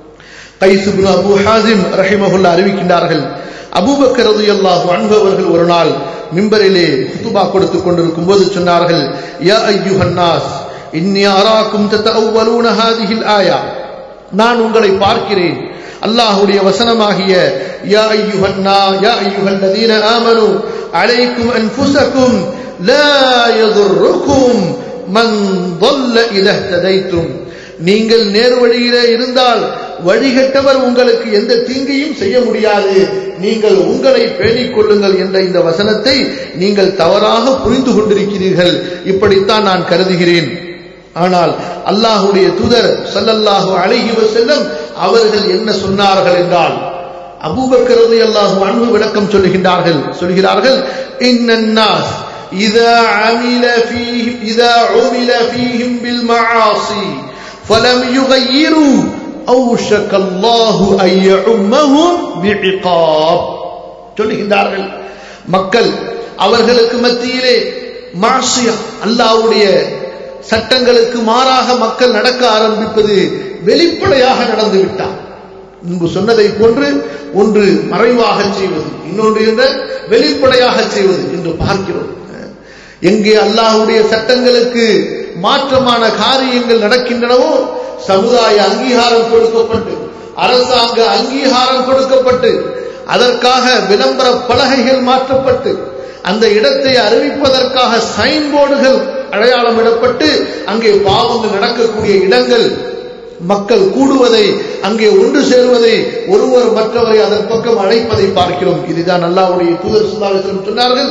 கைசுபுன் அபு ஹாசிம் ரஹிமகுல்லா அறிவிக்கின்றார்கள் அபூபக்கர் ரலியல்லாஹு அன்ஹு அவர்கள் ஒரு நாள் மிம்பரிலே குத்துபா கொடுத்துக் கொண்டிருக்கும் போது சொன்னார்கள் யா ஐயுஹன் நாஸ் இன்னி அராக்கும் தத்தஅவ்வலூன ஹாதிஹில் ஆயா நான் உங்களை பார்க்கிறேன் அல்லாஹ்வுடைய வசனமாகிய யா ஐயுஹன்னா யா ஐயுஹல்லதீன ஆமனு அலைக்கும் அன்ஃபுஸக்கும் லா யதுர்ருக்கும் மன் ضل إذا اهتديتم நீங்கள் நேர்வழியிலே இருந்தால் வழிகட்டவர் உங்களுக்கு எந்த தீங்கையும் செய்ய முடியாது நீங்கள் உங்களை பேணிக் கொள்ளுங்கள் என்ற இந்த வசனத்தை நீங்கள் தவறாக புரிந்து கொண்டிருக்கிறீர்கள் இப்படித்தான் நான் கருதுகிறேன் ஆனால் அல்லாஹுடைய தூதர் சல்லல்லாஹு அழகி செல்லம் அவர்கள் என்ன சொன்னார்கள் என்றால் அபூபக்கரது அல்லாஹு அன்பு விளக்கம் சொல்லுகின்றார்கள் சொல்கிறார்கள் இன்னன்னாஸ் إذا عمل فيهم إذا عمل فيهم بالمعاصي فلم يغيروا أوشك الله أن يعمهم بعقاب சொல்லுகின்றார்கள் மக்கள் அவர்களுக்கு மத்தியிலே மாசியா அல்லாவுடைய சட்டங்களுக்கு மாறாக மக்கள் நடக்க ஆரம்பிப்பது வெளிப்படையாக நடந்து விட்டார் முன்பு சொன்னதை போன்று ஒன்று மறைவாக செய்வது இன்னொன்று என்ற வெளிப்படையாக செய்வது என்று பார்க்கிறோம் எங்கே அல்லாஹுடைய சட்டங்களுக்கு மாற்றமான காரியங்கள் நடக்கின்றனவோ சமுதாய அங்கீகாரம் கொடுக்கப்பட்டு அரசாங்க அங்கீகாரம் கொடுக்கப்பட்டு அதற்காக விளம்பர பலகைகள் மாற்றப்பட்டு அந்த இடத்தை அறிவிப்பதற்காக சைன் போர்டுகள் அடையாளமிடப்பட்டு அங்கே பாவங்கள் நடக்கக்கூடிய இடங்கள் மக்கள் கூடுவதை அங்கே ஒன்று சேருவதை ஒருவர் மற்றவரை அதன் பக்கம் அழைப்பதை பார்க்கிறோம் இதுதான் அல்லாவுடைய தூதர் சுல்லாசலம் சொன்னார்கள்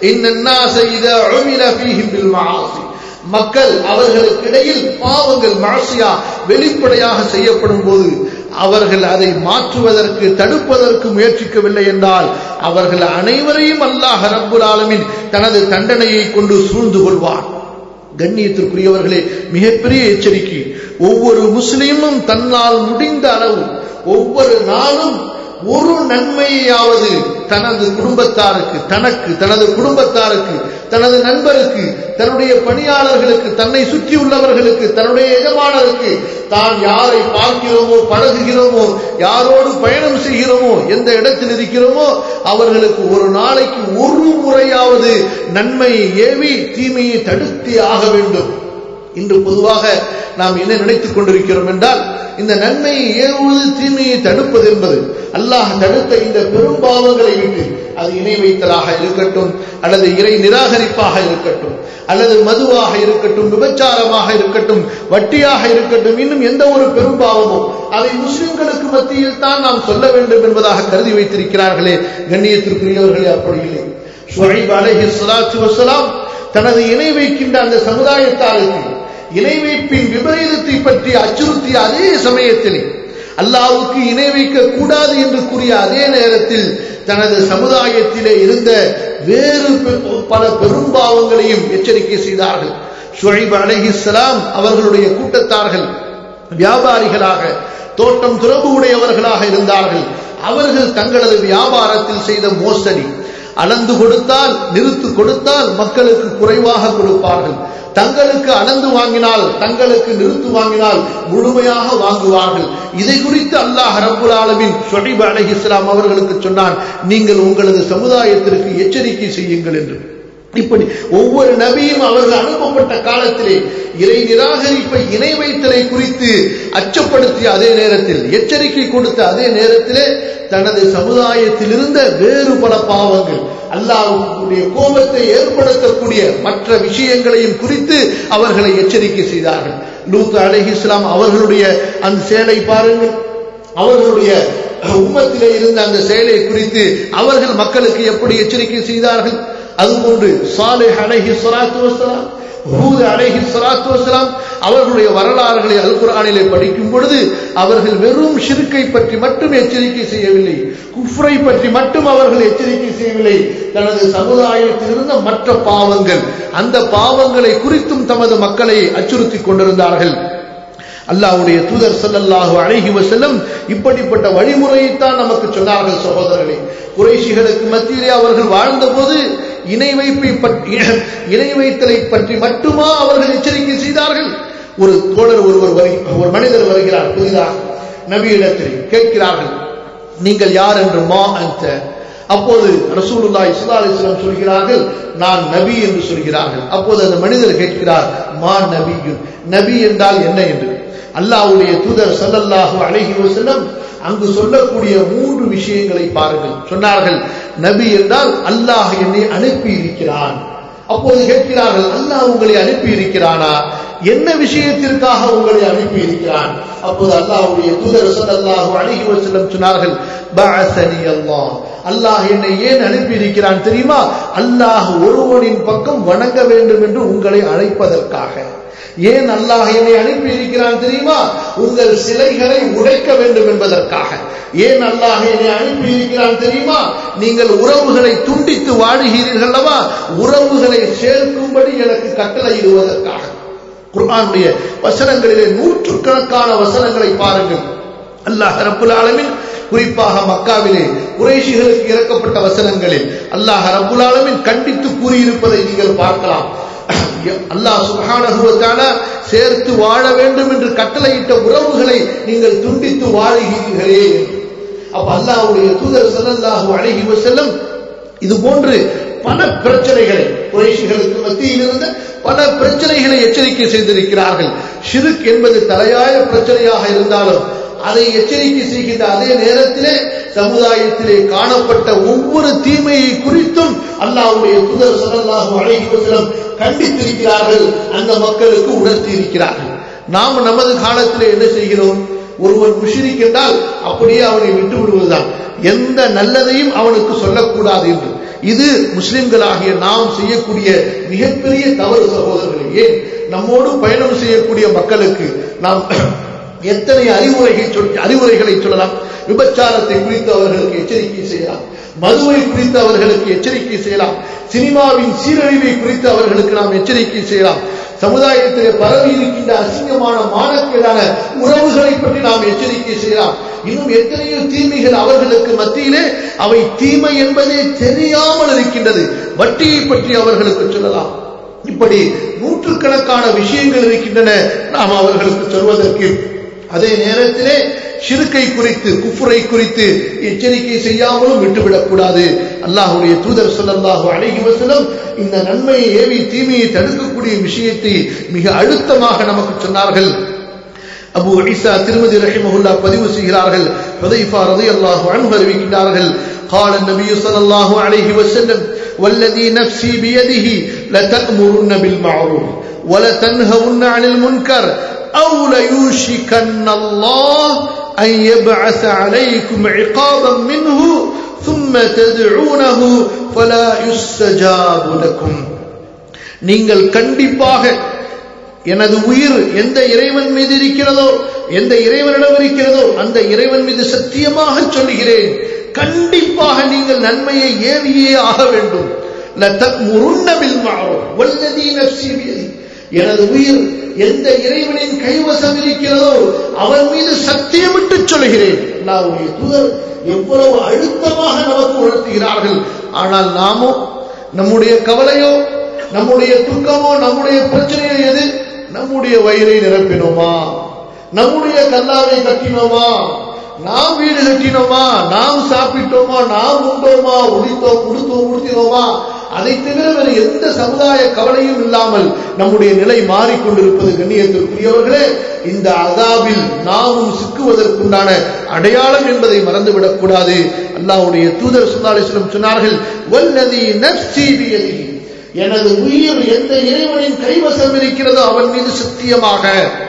மக்கள் அவர்களுக்கிடையில் பாவங்கள் மாசியா வெளிப்படையாக செய்யப்படும் போது அவர்கள் அதை மாற்றுவதற்கு தடுப்பதற்கு முயற்சிக்கவில்லை என்றால் அவர்கள் அனைவரையும் அல்லாஹ் ரப்புல் ஆலமின் தனது தண்டனையை கொண்டு சூழ்ந்து கொள்வான் கண்ணியத்திற்குரியவர்களே மிகப்பெரிய எச்சரிக்கை ஒவ்வொரு முஸ்லீமும் தன்னால் முடிந்த அளவு ஒவ்வொரு நாளும் ஒரு நன்மையாவது தனது குடும்பத்தாருக்கு தனக்கு தனது குடும்பத்தாருக்கு தனது நண்பருக்கு தன்னுடைய பணியாளர்களுக்கு தன்னை சுற்றி உள்ளவர்களுக்கு தன்னுடைய எஜமானருக்கு தான் யாரை பார்க்கிறோமோ பழகுகிறோமோ யாரோடு பயணம் செய்கிறோமோ எந்த இடத்தில் இருக்கிறோமோ அவர்களுக்கு ஒரு நாளைக்கு ஒரு முறையாவது நன்மையை ஏவி தீமையை தடுத்தே ஆக வேண்டும் இன்று பொதுவாக நாம் என்ன நினைத்துக் கொண்டிருக்கிறோம் என்றால் இந்த நன்மையை ஏவுவது தீமையை தடுப்பது என்பது அல்லாஹ் தடுத்த இந்த பெரும் பாவங்களை விட்டு அது இணை வைத்தலாக இருக்கட்டும் அல்லது இறை நிராகரிப்பாக இருக்கட்டும் அல்லது மதுவாக இருக்கட்டும் விபச்சாரமாக இருக்கட்டும் வட்டியாக இருக்கட்டும் இன்னும் எந்த ஒரு பெரும் பாவமோ அதை முஸ்லிம்களுக்கு மத்தியில் தான் நாம் சொல்ல வேண்டும் என்பதாக கருதி வைத்திருக்கிறார்களே கண்ணியத்திற்குரியவர்களே அப்படி இல்லை ஷுவைப் அலைஹி ஸலாத்து வஸலாம் தனது இணை வைக்கின்ற அந்த சமுதாயத்தாருக்கு இணை வைப்பின் விபரீதத்தை பற்றி அச்சுறுத்திய அதே சமயத்திலே அல்லாவுக்கு இணை வைக்க கூடாது என்று கூறிய அதே நேரத்தில் தனது சமுதாயத்திலே இருந்த வேறு பல பெரும்பாவங்களையும் எச்சரிக்கை செய்தார்கள் ஷுவைப் அலைஹிஸ்ஸலாம் அவர்களுடைய கூட்டத்தார்கள் வியாபாரிகளாக தோட்டம் துறவு உடையவர்களாக இருந்தார்கள் அவர்கள் தங்களது வியாபாரத்தில் செய்த மோசடி அளந்து கொடுத்தால் நிறுத்து கொடுத்தால் மக்களுக்கு குறைவாக கொடுப்பார்கள் தங்களுக்கு அளந்து வாங்கினால் தங்களுக்கு நிறுத்து வாங்கினால் முழுமையாக வாங்குவார்கள் இதை குறித்து அல்லாஹ் ரப்புல் ஆலமின் ஷொஹிப் அலஹி இஸ்லாம் அவர்களுக்கு சொன்னான் நீங்கள் உங்களது சமுதாயத்திற்கு எச்சரிக்கை செய்யுங்கள் என்று இப்படி ஒவ்வொரு நபியும் அவர்கள் அனுப்பப்பட்ட காலத்திலே இறை நிராகரிப்பை இணை வைத்தலை குறித்து அச்சப்படுத்திய அதே நேரத்தில் எச்சரிக்கை கொடுத்த அதே நேரத்திலே தனது சமுதாயத்தில் இருந்த வேறு பல பாவங்கள் அல்லாஹ்வுடைய கோபத்தை ஏற்படுத்தக்கூடிய மற்ற விஷயங்களையும் குறித்து அவர்களை எச்சரிக்கை செய்தார்கள் லூத் அலஹி இஸ்லாம் அவர்களுடைய அந்த செயலை பாருங்கள் அவர்களுடைய உம்மத்திலே இருந்த அந்த செயலை குறித்து அவர்கள் மக்களுக்கு எப்படி எச்சரிக்கை செய்தார்கள் அதுபோன்று சாலிஹ் அலைஹி ஸலாத்து வஸலாம் ஹூத் அலைஹி ஸலாத்து வஸலாம் அவர்களுடைய வரலாறுகளை அல் குர்ஆனிலே படிக்கும் பொழுது அவர்கள் வெறும் ஷிர்க்கை பற்றி மட்டும் எச்சரிக்கை செய்யவில்லை குஃப்ரை பற்றி மட்டும் அவர்கள் எச்சரிக்கை செய்யவில்லை தனது சமுதாயத்தில் இருந்த மற்ற பாவங்கள் அந்த பாவங்களை குறித்தும் தமது மக்களை அச்சுறுத்திக் கொண்டிருந்தார்கள் அல்லாஹ்வுடைய தூதர் ஸல்லல்லாஹு அலைஹி வஸல்லம் இப்படிப்பட்ட வழிமுறையைத்தான் நமக்கு சொன்னார்கள் சகோதரர்களே குறைஷிகளுக்கு மத்தியிலே அவர்கள் வாழ்ந்தபோது இணை வைப்பை பற்றி இணை வைத்தலை பற்றி மட்டுமா அவர்கள் எச்சரிக்கை செய்தார்கள் ஒரு தோழர் ஒருவர் வருகி- ஒரு மனிதர் வருகிறார் புதிதாக நபியிடத்தில் கேட்கிறார்கள் நீங்கள் யார் என்று மா அந்த அப்போது ரசூலுல்லாஹி ஸல்லல்லாஹு அலைஹி வஸல்லம் சொல்கிறார்கள் நான் நபி என்று சொல்கிறார்கள் அப்போது அந்த மனிதர் கேட்கிறார் மா நபியுன் நபி என்றால் என்ன என்று அல்லாஹ்வுடைய தூதர் ஸல்லல்லாஹு அலைஹி வஸல்லம் அங்கு சொல்லக்கூடிய மூன்று விஷயங்களை பாருங்கள் சொன்னார்கள் நபி என்றால் அல்லாஹ் என்னை அனுப்பி இருக்கிறான் அப்போது கேட்கிறார்கள் அல்லாஹ் உங்களை அனுப்பி இருக்கிறானா என்ன விஷயத்திற்காக உங்களை அனுப்பி இருக்கிறான் அப்போது அல்லாஹ்வுடைய தூதர் ஸல்லல்லாஹு அலைஹி வஸல்லம் சொன்னார்கள் பஅஸனி அல்லாஹ் அல்லாஹ் என்னை ஏன் அனுப்பி இருக்கிறான் தெரியுமா அல்லாஹ் ஒருவனின் பக்கம் வணங்க வேண்டும் என்று உங்களை அழைப்பதற்காக ஏன் அல்லாஹ் என்னை அனுப்பி இருக்கிறான் தெரியுமா உங்கள் சிலைகளை உடைக்க வேண்டும் என்பதற்காக ஏன் அல்லாஹ் என்னை அனுப்பி இருக்கிறான் தெரியுமா நீங்கள் உறவுகளை துண்டித்து வாழுகிறீர்கள் அல்லவா உறவுகளை சேர்க்கும்படி எனக்கு கட்டளையிடுவதற்காக குர்ஆனுடைய வசனங்களிலே நூற்றுக்கணக்கான வசனங்களை பாருங்கள் அல்லாஹ் ரப்புல் ஆலமீன் குறிப்பாக மக்காவிலே குறைஷிகளுக்கு இறக்கப்பட்ட வசனங்களில் அல்லாஹ் ரப்புல் ஆலமீன் கண்டித்து கூறியிருப்பதை நீங்கள் பார்க்கலாம் அல்லாஹ் சுப்ஹானஹு வ தஆலா சேர்த்து வாழ வேண்டும் என்று கட்டளையிட்ட உறவுகளை நீங்கள் துண்டித்து வாழுகிறீர்களே என்று. அப்ப அல்லாஹ்வுடைய தூதர் ஸல்லல்லாஹு அலைஹி வஸல்லம் இது போன்று பல பிரச்சனைகளை குறைஷிகளுக்கு மத்தியில் இருந்த பல பிரச்சனைகளை எச்சரிக்கை செய்திருக்கிறார்கள் ஷிருக் என்பது தலையாய பிரச்சனையாக இருந்தாலும் அதை எச்சரிக்கை செய்கின்ற அதே நேரத்திலே சமுதாயத்திலே காணப்பட்ட ஒவ்வொரு தீமையை குறித்தும் அல்லாஹ்வுடைய தூதர் ஸல்லல்லாஹு அலைஹி வஸல்லம் கண்டித்திருக்கிறார்கள் அந்த மக்களுக்கு உணர்த்தி இருக்கிறார்கள் நாம் நமது காலத்திலே என்ன செய்கிறோம் ஒருவன் முஷிரிக் என்றால் அப்படியே அவனை விட்டு விடுவதுதான் எந்த நல்லதையும் அவனுக்கு சொல்லக்கூடாது என்று இது முஸ்லிம்களாகிய நாம் செய்யக்கூடிய மிகப்பெரிய தவறு சகோதரர்களே ஏன் நம்மோடு பயணம் செய்யக்கூடிய மக்களுக்கு நாம் எத்தனை அறிவுரைகள் சொல் அறிவுரைகளை சொல்லலாம் விபச்சாரத்தை குறித்து அவர்களுக்கு எச்சரிக்கை செய்யலாம் மதுவை குறித்து அவர்களுக்கு எச்சரிக்கை செய்யலாம் சினிமாவின் சீரழிவை குறித்து அவர்களுக்கு நாம் எச்சரிக்கை செய்யலாம் சமுதாயத்திலே பரவி இருக்கின்ற அசிங்கமான மானக்கேடான உறவுகளை பற்றி நாம் எச்சரிக்கை செய்யலாம் இன்னும் எத்தனையோ தீமைகள் அவர்களுக்கு மத்தியிலே அவை தீமை என்பதே தெரியாமல் இருக்கின்றது வட்டியை பற்றி அவர்களுக்கு சொல்லலாம் இப்படி நூற்றுக்கணக்கான விஷயங்கள் இருக்கின்றன நாம் அவர்களுக்கு சொல்வதற்கு அதே நேரத்திலே ஷிருக்கை குறித்து குஃபுரை குறித்து எச்சரிக்கை செய்யாமலும் விட்டுவிடக்கூடாது அல்லாஹுடைய தூதர் ஸல்லல்லாஹு அலைஹி வஸல்லம் இந்த நன்மையை ஏவி தீமையை தடுக்கக்கூடிய விஷயத்தை மிக அழுத்தமாக நமக்கு சொன்னார்கள் அபு ஈசா திருமதி ரஹிமஹுல்லா பதிவு செய்கிறார்கள் ஹுதைஃபா ரலியல்லாஹு அன்ஹு அறிவிக்கிறார்கள் قال النبي صلى الله عليه وسلم والذي نفسي بيده لتأمرن بالمعروف ولتنهون عن المنكر أو ليوشكن الله أن يبعث عليكم عقابا منه ثم تدعونه فلا يستجاب لكم நீங்கள் கண்டிப்பாக எனது உயிர் எந்த இறைவன் மீது இருக்கிறதோ எந்த இறைவனிடம் இருக்கிறதோ அந்த இறைவன் மீது சத்தியமாக சொல்லுகிறேன் கண்டிப்பாக நீங்கள் நன்மையை ஏவியே ஆக வேண்டும் لَتَأْمُرُنَّ بِالْمَعْرُوفِ وَالَّذِي نَفْسِي بِيَدِهِ எனது உயிர் எந்த இறைவனின் கைவசம் இருக்கிறதோ அவன் மீது சத்தியமிட்டு சொல்கிறேன் அல்லாஹ்வுடைய தூதர் எவ்வளவு அழுத்தமாக நமக்கு உணர்த்துகிறார்கள் ஆனால் நாமோ நம்முடைய கவலையோ நம்முடைய துக்கமோ நம்முடைய பிரச்சனையோ எது நம்முடைய வயிறை நிரப்பினோமா நம்முடைய கல்லாவை கட்டினோமா நாம் வீடு கட்டினோமா நாம் சாப்பிட்டோமா நாம் உண்டோமா உடித்தோம் உடுத்தோம் உடுத்தினோமா அதை தவிர வேறு எந்த சமுதாய கவலையும் இல்லாமல் நம்முடைய நிலை மாறிக்கொண்டிருப்பது கண்ணியத்திற்குரியவர்களே இந்த அதாவில் நாமும் சிக்குவதற்குண்டான அடையாளம் என்பதை மறந்துவிடக் கூடாது அல்லாஹ்வுடைய தூதர் சுல்லாலிஸ்லம் சொன்னார்கள் வல்லதி நப்சி பியதிஹி எனது உயிர் எந்த இறைவனின் கைவசம் இருக்கிறதோ அவன் மீது சத்தியமாக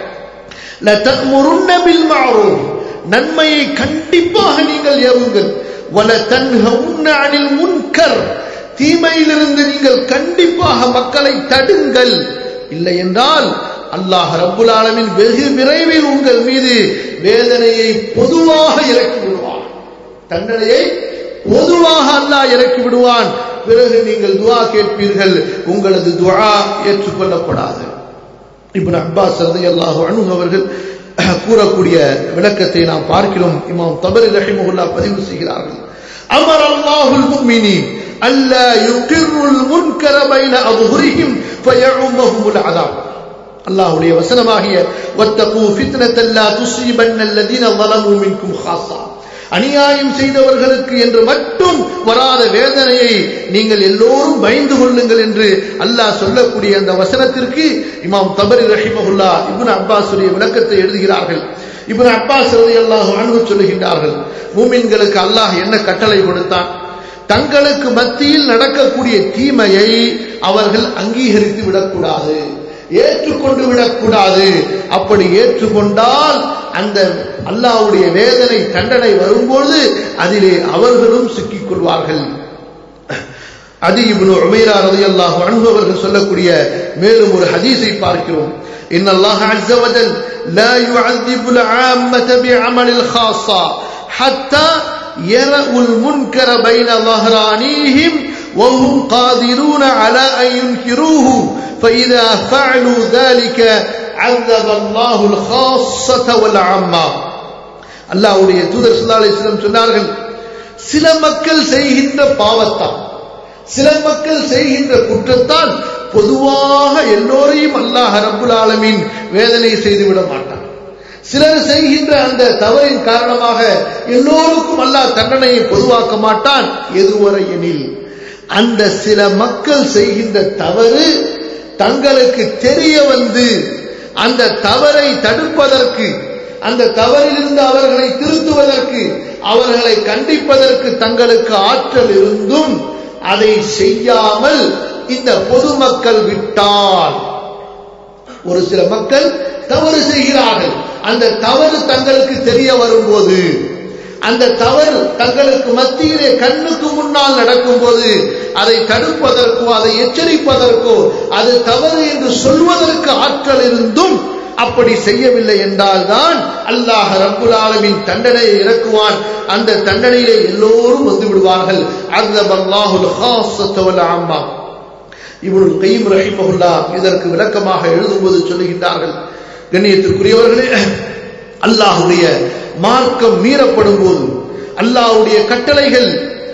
லதமுருன்ன பில் மஅரூஃப் நன்மையை கண்டிப்பாக நீங்கள் ஏவுங்கள் வல தன்ஹவுன்ன அனில் முன்கர் தீமையிலிருந்து நீங்கள் கண்டிப்பாக மக்களை தடுங்கள் இல்லை என்றால் அல்லாஹ் ரப்புல் ஆலமின் வெகு விரைவில் உங்கள் மீது வேதனையை பொதுவாக இறக்கி விடுவான் தண்டனையை பொதுவாக அல்லாஹ் இறக்கி விடுவான் பிறகு நீங்கள் துஆ கேட்பீர்கள் உங்களது துஆ ஏற்றுக்கொள்ளப்படாது இப்னு அப்பாஸ் ரலியல்லாஹு அன்ஹு அவர்கள் கூறக்கூடிய விளக்கத்தை நாம் பார்க்கிறோம் இமாம் தபரி ரஹிமஹுல்லா பதிவு செய்கிறார்கள் அமர் அல்லாஹுல் முஃமினீன் அல்லா யுகிர்ருல் முன்கர பைன அபுஹுரிஹிம் ஃபயஉமஹுல் அதாப் அல்லாஹ்வுடைய வசனமாகிய வத்தகு ஃபித்னத்தல் லா துஸீபன்ன அல்லதீன ظلموا منكم خاصة அநியாயம் செய்தவர்களுக்கு என்று மட்டும் வராத வேதனையை நீங்கள் எல்லோரும் பயந்து கொள்ளுங்கள் என்று அல்லாஹ் சொல்லக்கூடிய அந்த வசனத்திற்கு இமாம் தபரி ரஹிமஹுல்லா இப்னு அப்பாஸுடைய விளக்கத்தை எழுதுகிறார்கள் இப்னு அப்பாஸ் ரலியல்லாஹு அன்ஹு சொல்லுகின்றார்கள் மூமின்களுக்கு அல்லாஹ் என்ன கட்டளை கொடுத்தான் தங்களுக்கு மத்தியில் நடக்கக்கூடிய தீமையை அவர்கள் அங்கீகரித்து விடக்கூடாது ஏற்றுக்கொண்டு விடக்கூடாது அப்படி ஏற்றுக்கொண்டால் அந்த அல்லாவுடைய வேதனை தண்டனை வரும்போது அதிலே அவர்களும் சிக்கிக் கொள்வார்கள் அதி இப்னு உமைரா ரலியல்லாஹு அன்ஹு அவர்கள் சொல்லக்கூடிய மேலும் ஒரு ஹதீஸை பார்க்கிறோம் إن الله عز وجل لا يعذب العامة بعمل الخاصة حتى يروا المنكر بين ظهرانيهم وهم قادرون على أن ينكروه فإذا فعلوا ذلك عذب الله الخاصة والعامة அல்லாஹ்வுடைய தூதர் ஸல்லல்லாஹு அலைஹி வஸல்லம் சொன்னார்கள் சில மக்கள் செய்கின்ற பாவத்தால் சில மக்கள் செய்கின்ற குற்றத்தால் பொதுவாக எல்லோரையும் அல்லாஹ் ரப்புல் ஆலமீன் வேதனை செய்து விட மாட்டான் சிலர் செய்கின்ற அந்த தவறின் காரணமாக எல்லோருக்கும் அல்லாஹ் தண்டனையை பொதுவாக்க மாட்டான் எதுவரை எனில் அந்த சில மக்கள் செய்கின்ற தவறு தங்களுக்கு தெரிய வந்து அந்த தவறை தடுப்பதற்கு அந்த தவறிலிருந்து அவர்களை திருத்துவதற்கு அவர்களை கண்டிப்பதற்கு தங்களுக்கு ஆற்றல் இருந்தும் அதை செய்யாமல் இந்த பொதுமக்கள் விட்டால் ஒரு சில மக்கள் தவறு செய்கிறார்கள் அந்த தவறு தங்களுக்கு தெரிய வரும்போது அந்த தவறு தங்களுக்கு மத்தியிலே கண்ணுக்கு முன்னால் நடக்கும்போது அதை தடுப்பதற்கோ அதை எச்சரிப்பதற்கோ அது தவறு என்று சொல்வதற்கு ஆற்றல் இருந்தும் அப்படி செய்யவில்லை என்றால் தான் அல்லாஹ் ரப்புல் ஆலமின் தண்டனையை இறக்குவான் அந்த தண்டனையிலே எல்லோரும் வந்து விடுவார்கள் அர்தப் அல்லாஹுல் ஹாஸத்த வல் ஆம்மா இப்னுல் கைம் ரஹிமஹுல்லா இதற்கு விளக்கமாக எழுதும்போது சொல்லுகின்றார்கள் கண்ணியத்திற்குரியவர்களே அல்லாஹுடைய மார்க்கம் மீறப்படும் போது அல்லாஹுடைய கட்டளைகள்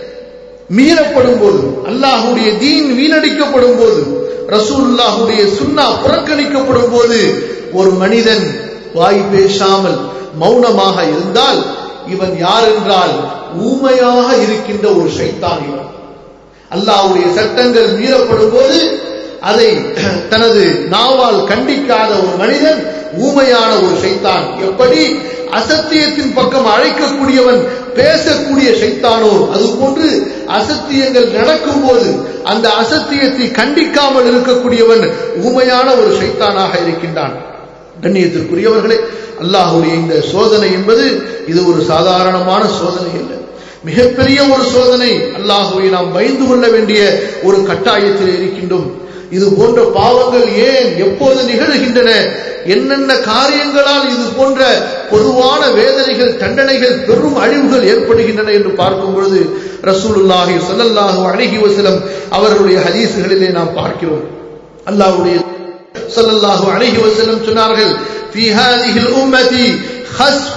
மீறப்படும் போது அல்லாஹுடைய தீன் வீணடிக்கப்படும் போது ரசூலுல்லாஹுடைய சுன்னா புறக்கணிக்கப்படும் போது ஒரு மனிதன் வாய் பேசாமல் மௌனமாக இருந்தால் இவன் யார் என்றால் ஊமையாக இருக்கின்ற ஒரு சைத்தான் இவன் அல்லாஹ்வுடைய சட்டங்கள் மீறப்படும் போது அதை தனது நாவால் கண்டிக்காத ஒரு மனிதன் ஊமையான ஒரு சைத்தான் எப்படி அசத்தியத்தின் பக்கம் அழைக்கக்கூடியவன் பேசக்கூடிய சைத்தானோ அது போன்று அசத்தியங்கள் நடக்கும் போது அந்த அசத்தியத்தை கண்டிக்காமல் இருக்கக்கூடியவன் ஊமையான ஒரு சைத்தானாக இருக்கின்றான் கண்ணியத்திற்குரியவர்களே அல்லாஹுடைய இந்த சோதனை என்பது இது ஒரு சாதாரணமான சோதனை அல்ல மிகப்பெரிய ஒரு சோதனை அல்லாஹுவை நாம் பயந்து கொள்ள வேண்டிய ஒரு கட்டாயத்தில் இருக்கின்றோம் இது போன்ற பாவங்கள் ஏன் எப்போது நிகழ்கின்றன என்னென்ன காரியங்களால் இது போன்ற பொதுவான வேதனைகள் தண்டனைகள் பெரும் அழிவுகள் ஏற்படுகின்றன என்று பார்க்கும் பொழுது ரசூலுல்லாஹி ஸல்லல்லாஹு அலைஹி வஸல்லம் அவர்களுடைய ஹதீஸுகளிலே நாம் பார்க்கிறோம் அல்லாஹ்வுடைய ஸல்லல்லாஹு அலைஹி வஸல்லம் சொன்னார்கள் في هذه الأمة خسف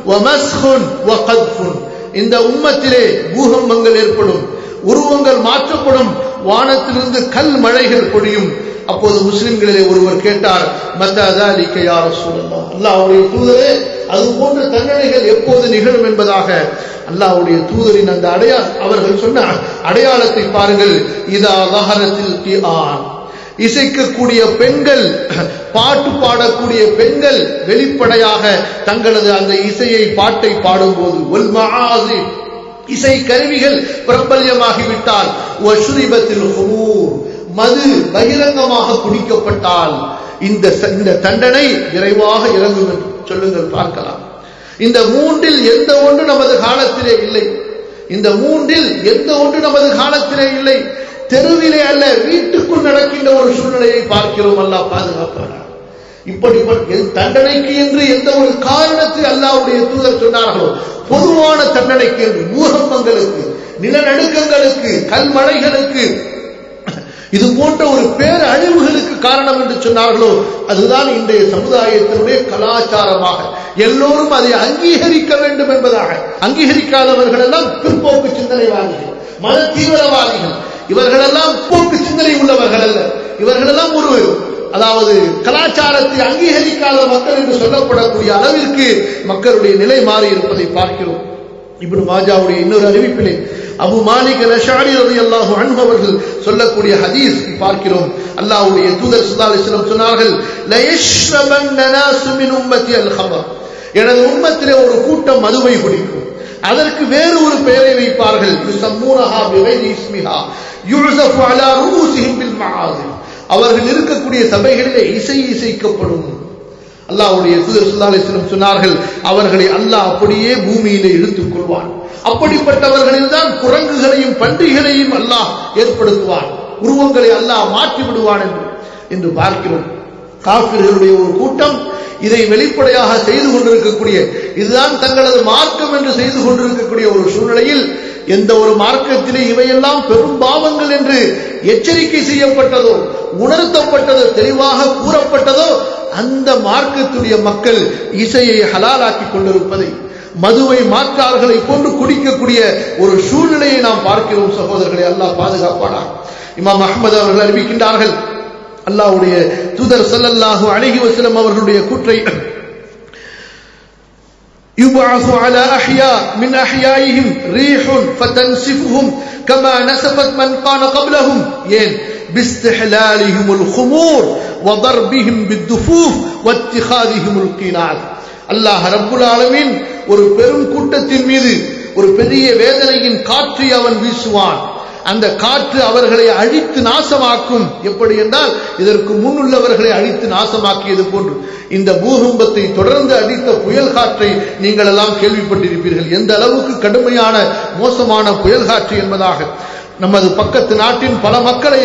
வமஸ்ஹுன் வகத்ஃபுன் இந்த உம்மத்திலே பூகம்பங்கள் ஏற்படும் உருவங்கள் மாற்றப்படும் வானத்திலிருந்து கல் மழைகள் பொழியும் அப்போது முஸ்லிம்களிலே ஒருவர் கேட்டார் மத்தாலிக்க யார சொல்லலாம் அல்லாவுடைய தூதரே அது போன்ற தண்டனைகள் எப்போது நிகழும் என்பதாக அல்லாவுடைய தூதரின் அந்த அடையா அவர்கள் சொன்ன அடையாளத்தை பாருங்கள் இதா லஹரத்தில் ஆன் இசைக்கக்கூடிய பெண்கள் பாட்டு பாடக்கூடிய பெண்கள் வெளிப்படையாக தங்களது அந்த இசையை பாட்டை பாடும்போது ஒல் மகாசி இசை கருவிகள் பிரபல்யமாகிவிட்டால் ஒஸ்ரீபத்தில் மது பகிரங்கமாக குடிக்கப்பட்டால் இந்த இந்த தண்டனை விரைவாக இறங்கும் என்று சொல்லுங்கள் பார்க்கலாம் இந்த மூன்றில் எந்த ஒன்று நமது காலத்திலே இல்லை இந்த மூன்றில் எந்த ஒன்று நமது காலத்திலே இல்லை தெருவிலே அல்ல வீட்டுக்குள் நடக்கின்ற ஒரு சூழ்நிலையை பார்க்கிறோம் அல்லா பாதுகாப்பான இப்படி தண்டனைக்கு என்று எந்த ஒரு காரணத்தை அல்லாவுடைய தூதர் சொன்னார்களோ பொதுவான தண்டனைக்கு என்று பூகம்பங்களுக்கு நிலநடுக்கங்களுக்கு கல்மழைகளுக்கு இது போன்ற ஒரு பேர் அழிவுகளுக்கு காரணம் என்று சொன்னார்களோ அதுதான் இன்றைய சமுதாயத்தினுடைய கலாச்சாரமாக எல்லோரும் அதை அங்கீகரிக்க வேண்டும் என்பதாக அங்கீகரிக்காதவர்கள் எல்லாம் பிற்போக்கு சிந்தனைவாதிகள் மத தீவிரவாதிகள் இவர்களெல்லாம் போக்கு சிந்தனை உள்ளவர்கள் அல்ல இவர்களெல்லாம் ஒரு அதாவது கலாச்சாரத்தை அங்கீகரிக்காத மக்கள் என்று சொல்லப்படக்கூடிய அளவிற்கு மக்களுடைய நிலை மாறி இருப்பதை பார்க்கிறோம் இப்படி மாஜாவுடைய இன்னொரு அறிவிப்பிலே அபு மாலிக் அஷாரி ரவி அல்லாஹு அன்பவர்கள் சொல்லக்கூடிய ஹதீஸ் பார்க்கிறோம் அல்லாஹ்வுடைய தூதர் சுல்லா அலிஸ்லம் சொன்னார்கள் உம்மத்தி அல் ஹமர் எனது உம்மத்திலே ஒரு கூட்டம் மதுவை குடிக்கும் அதற்கு வேறு ஒரு பெயரை வைப்பார்கள் யுசம்மூனஹா பிகைரி இஸ்மிஹா யுஸஃபு அலா ரூசிஹிம் பில் மஆசிம் அவர்கள் இருக்கக்கூடிய சபைகளிலே இசை இசைக்கப்படும் அல்லாஹ்வுடைய தூதர் ஸல்லல்லாஹு அலைஹி வஸல்லம் சொன்னார்கள் அவர்களை அல்லாஹ் அப்படியே பூமியிலே இழுத்துக் கொள்வான் அப்படிப்பட்டவர்களில் தான் குரங்குகளையும் பன்றிகளையும் அல்லாஹ் ஏற்படுத்துவான் உருவங்களை அல்லாஹ் மாற்றி விடுவான் என்று என்று பார்க்கிறோம் காபிர்களுடைய ஒரு கூட்டம் இதை வெளிப்படையாக செய்து கொண்டிருக்கக்கூடிய இதுதான் தங்களது மார்க்கம் என்று செய்து கொண்டிருக்கக்கூடிய ஒரு சூழ்நிலையில் எந்த ஒரு மார்க்கத்திலே இவையெல்லாம் பெரும் பாவங்கள் என்று எச்சரிக்கை செய்யப்பட்டதோ உணர்த்தப்பட்டதோ தெளிவாக கூறப்பட்டதோ அந்த மார்க்கத்துடைய மக்கள் இசையை ஹலாலாக்கி கொண்டிருப்பதை மதுவை மாற்றார்களை கொண்டு குடிக்கக்கூடிய ஒரு சூழ்நிலையை நாம் பார்க்கிறோம் சகோதரர்களை அல்லாஹ் பாதுகாப்பானா இமாம் அஹமது அவர்கள் அறிவிக்கின்றார்கள் அல்லாஹ்வுடைய தூதர் ஸல்லல்லாஹு அலைஹி வஸல்லம் அவர்களுடைய கூற்றை يبعث على أحياء من أحيائهم ريح فتنسفهم كما نسفت من كان قبلهم ين باستحلالهم الخمور وضربهم بالدفوف واتخاذهم القناع அல்லாஹ் ரப்புல் ஆலமீன் ஒரு பெரும் கூட்டத்தின் மீது ஒரு பெரிய வேதனையின் காற்றை அவன் வீசுவான் அந்த காற்று அவர்களை அழித்து நாசமாக்கும் எப்படி என்றால் இதற்கு முன்னுள்ளவர்களை அழித்து நாசமாக்கியது போன்று இந்த பூகம்பத்தை தொடர்ந்து அடித்த புயல் காற்றை நீங்கள் எல்லாம் கேள்விப்பட்டிருப்பீர்கள் எந்த அளவுக்கு கடுமையான மோசமான புயல் காற்று என்பதாக நமது பக்கத்து நாட்டின் பல மக்களை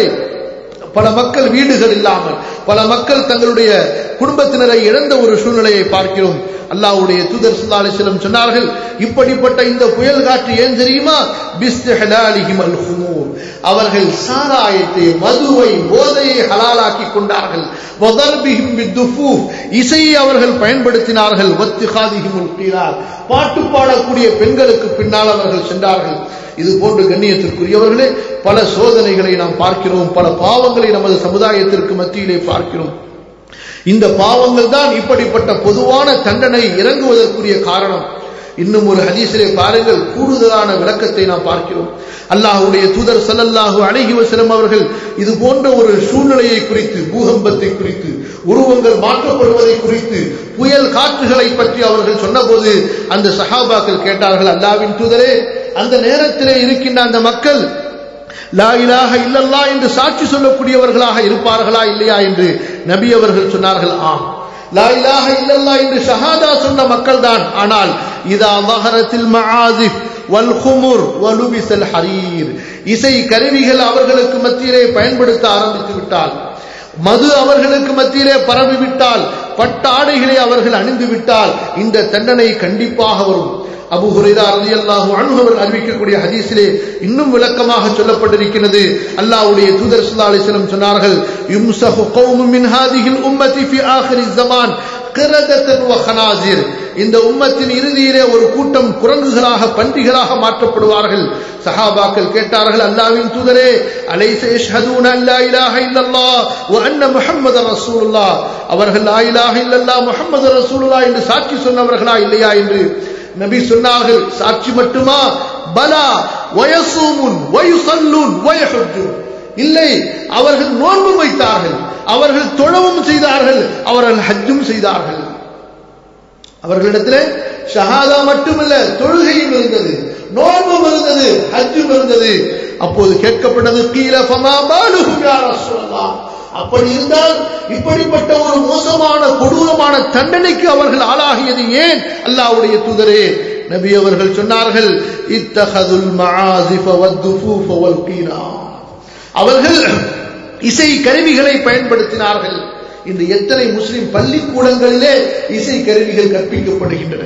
பல மக்கள் வீடுகள் இல்லாமல் பல மக்கள் தங்களுடைய குடும்பத்தினரை இழந்த ஒரு சூழ்நிலையை பார்க்கிறோம் அல்லாஹ்வுடைய தூதர் ஸல்லல்லாஹு அலைஹி வஸல்லம் சொன்னார்கள் இப்படிப்பட்ட இந்த புயல் காற்று ஏன் தெரியுமா பிஸ்திஹலாலிஹிம் அல் ஹுமூர் அவர்கள் சாராயத்தை மதுவை போதையை ஹலாலாக்கி கொண்டார்கள் வதர்பிஹிம் பித்துஃபூஃப் இசையை அவர்கள் பயன்படுத்தினார்கள் வத்திஹாதிஹிம் அல் கீரால் பாட்டு பாடக்கூடிய பெண்களுக்கு பின்னால் அவர்கள் சென்றார்கள் இது போன்று கண்ணியத்திற்குரியவர்களே பல சோதனைகளை நாம் பார்க்கிறோம் பல பாவங்களை நமது சமுதாயத்திற்கு மத்தியிலே பார்க்கிறோம் இந்த பாவங்கள் தான் இப்படிப்பட்ட பொதுவான தண்டனை இறங்குவதற்குரிய காரணம் இன்னும் ஒரு ஹதீஸிலே பாருங்கள் கூடுதலான விளக்கத்தை நாம் பார்க்கிறோம் அல்லாஹுடைய தூதர் சல்லல்லாஹு அழகி வசலம் அவர்கள் இது போன்ற ஒரு சூழ்நிலையை குறித்து பூகம்பத்தை குறித்து உருவங்கள் மாற்றப்படுவதை குறித்து புயல் காற்றுகளை பற்றி அவர்கள் சொன்னபோது அந்த சஹாபாக்கள் கேட்டார்கள் அல்லாவின் தூதரே அந்த நேரத்திலே இருக்கின்ற அந்த மக்கள் லா இலாக இல்லல்லா என்று சாட்சி சொல்லக்கூடியவர்களாக இருப்பார்களா இல்லையா என்று நபி அவர்கள் சொன்னார்கள் ஆம் லா இலாக இல்லல்லா என்று ஷஹாதா சொன்ன மக்கள் தான் ஆனால் இதா மகரத்தில் மஆசிஃப் வல் குமுர் வலுபிசல் ஹரீர் இசை கருவிகள் அவர்களுக்கு மத்தியிலே பயன்படுத்த ஆரம்பித்து விட்டால் மது அவர்களுக்கு மத்தியிலே பரவிவிட்டால் பட்டாடைகளை அவர்கள் அணிந்து விட்டால் இந்த தண்டனை கண்டிப்பாக வரும் அபு ஹுரைரா ரலியல்லாஹு அன்ஹு அவர் அறிவிக்கக்கூடிய ஹதீஸிலே இன்னும் விளக்கமாக சொல்லப்பட்டிருக்கிறது அல்லாஹ்வுடைய தூதர் ஸல்லல்லாஹு அலைஹி வஸல்லம் சொன்னார்கள் யும்சஹு கௌமும் மின் ஹாதிஹில் உம்மதி ஃபி ஆখির الزمان قردة وخنازير இந்த உம்மத்தின் இறுதியிலே ஒரு கூட்டம் குரங்குகளாக பன்றிகளாக மாற்றப்படுவார்கள் சஹாபாக்கள் கேட்டார்கள் அல்லாவின் தூதரே அலைஸ யஷ்ஹதூன அல்லா இலாஹ இல்லல்லாஹ் வ அன்ன முஹம்மதர் ரசூலுல்லாஹ் அவர்கள் லா இலாஹ இல்லல்லாஹ் முஹம்மது ரசூலுல்லாஹ் என்று சாட்சி சொன்னவர்களா இல்லையா என்று நபி சொன்னார்கள் சாட்சி மட்டுமா பலா வயசூமுன் வயுசல்லூன் வயஹுஜ்ஜூன் இல்லை அவர்கள் நோன்பு வைத்தார்கள் அவர்கள் தொழவும் செய்தார்கள் அவர்கள் ஹஜ்ஜும் செய்தார்கள் அவர்களிடத்தில் ஷஹாதா மட்டுமல்ல தொழுகையும் இருந்தது நோன்பும் இருந்தது ஹஜ்ஜும் இருந்தது அப்போது கேட்கப்பட்டது கீழ ஃபமா பாலுஹும் யா ரசூலல்லாஹ் அப்படி இருந்தால் இப்படிப்பட்ட ஒரு மோசமான கொடூரமான தண்டனைக்கு அவர்கள் ஆளாகியது ஏன் அல்லாஹ்வுடைய தூதரே நபி அவர்கள் சொன்னார்கள் இத்தஹதுல் மஆசிஃப வத்துஃபூஃப வல் கீனா அவர்கள் இசை கருவிகளை பயன்படுத்தினார்கள் இன்று எத்தனை முஸ்லிம் பள்ளிக்கூடங்களிலே இசை கருவிகள் கற்பிக்கப்படுகின்றன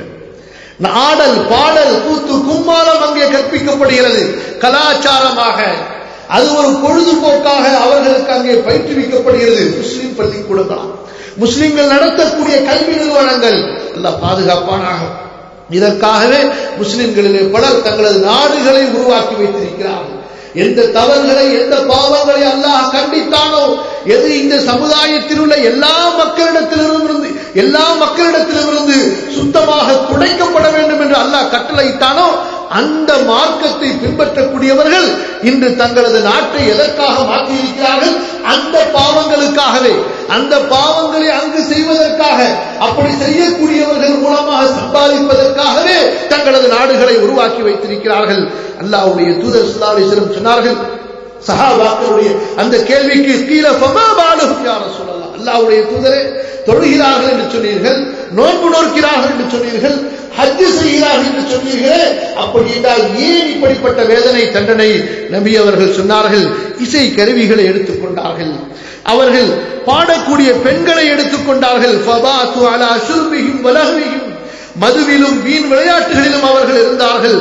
ஆடல் பாடல் கூத்து கும்மாளம் அங்கே கற்பிக்கப்படுகிறது கலாச்சாரமாக அது ஒரு பொழுதுபோக்காக அவர்களுக்கு அங்கே பயிற்றுவிக்கப்படுகிறது முஸ்லிம் பள்ளிக்கூடங்களாம் முஸ்லிம்கள் நடத்தக்கூடிய கல்வி நிறுவனங்கள் எல்லாம் பாதுகாப்பானாக இதற்காகவே முஸ்லிம்களிலே பலர் தங்களது நாடுகளை உருவாக்கி வைத்திருக்கிறார்கள் எந்த தவறுகளை எந்த பாவங்களை அல்லாஹ் கண்டித்தானோ எது இந்த சமுதாயத்தில் உள்ள எல்லா மக்களிடத்திலிருந்து எல்லா மக்களிடத்திலிருந்து சுத்தமாக துடைக்கப்பட வேண்டும் என்று அல்லாஹ் கட்டளையிட்டானோ அந்த மார்க்கத்தை பின்பற்றக்கூடியவர்கள் இன்று தங்களது நாட்டை எதற்காக மாற்றியிருக்கிறார்கள் அந்த பாவங்களுக்காகவே அந்த பாவங்களை அங்கு செய்வதற்காக அப்படி செய்யக்கூடியவர்கள் மூலமாக சம்பாதிப்பதற்காகவே தங்களது நாடுகளை உருவாக்கி வைத்திருக்கிறார்கள் அல்லாவுடைய தூதர் சுல்லாசலம் சொன்னார்கள் சஹாபாக்களுடைய அந்த கேள்விக்கு கீழே ஃபமாபாலுஹும் யா ரசூலல்லாஹ் அல்லாஹ்வுடைய தூதரே தொழுகிறார்கள் என்று சொன்னீர்கள் நோன்பு நோக்கிறார்கள் என்று சொன்னீர்கள் ஹஜ் செய்கிறார்கள் என்று சொன்னீர்களே அப்படி என்றால் ஏன் இப்படிப்பட்ட வேதனை தண்டனை நபி அவர்கள் சொன்னார்கள் இசை கருவிகளை எடுத்துக்கொண்டார்கள் அவர்கள் பாடக்கூடிய பெண்களை எடுத்துக்கொண்டார்கள் ஃபபாத்து அலா சுல்பிஹிம் வலஹ்விஹிம் மதுவிலும் வீண் விளையாட்டுகளிலும் அவர்கள் இருந்தார்கள்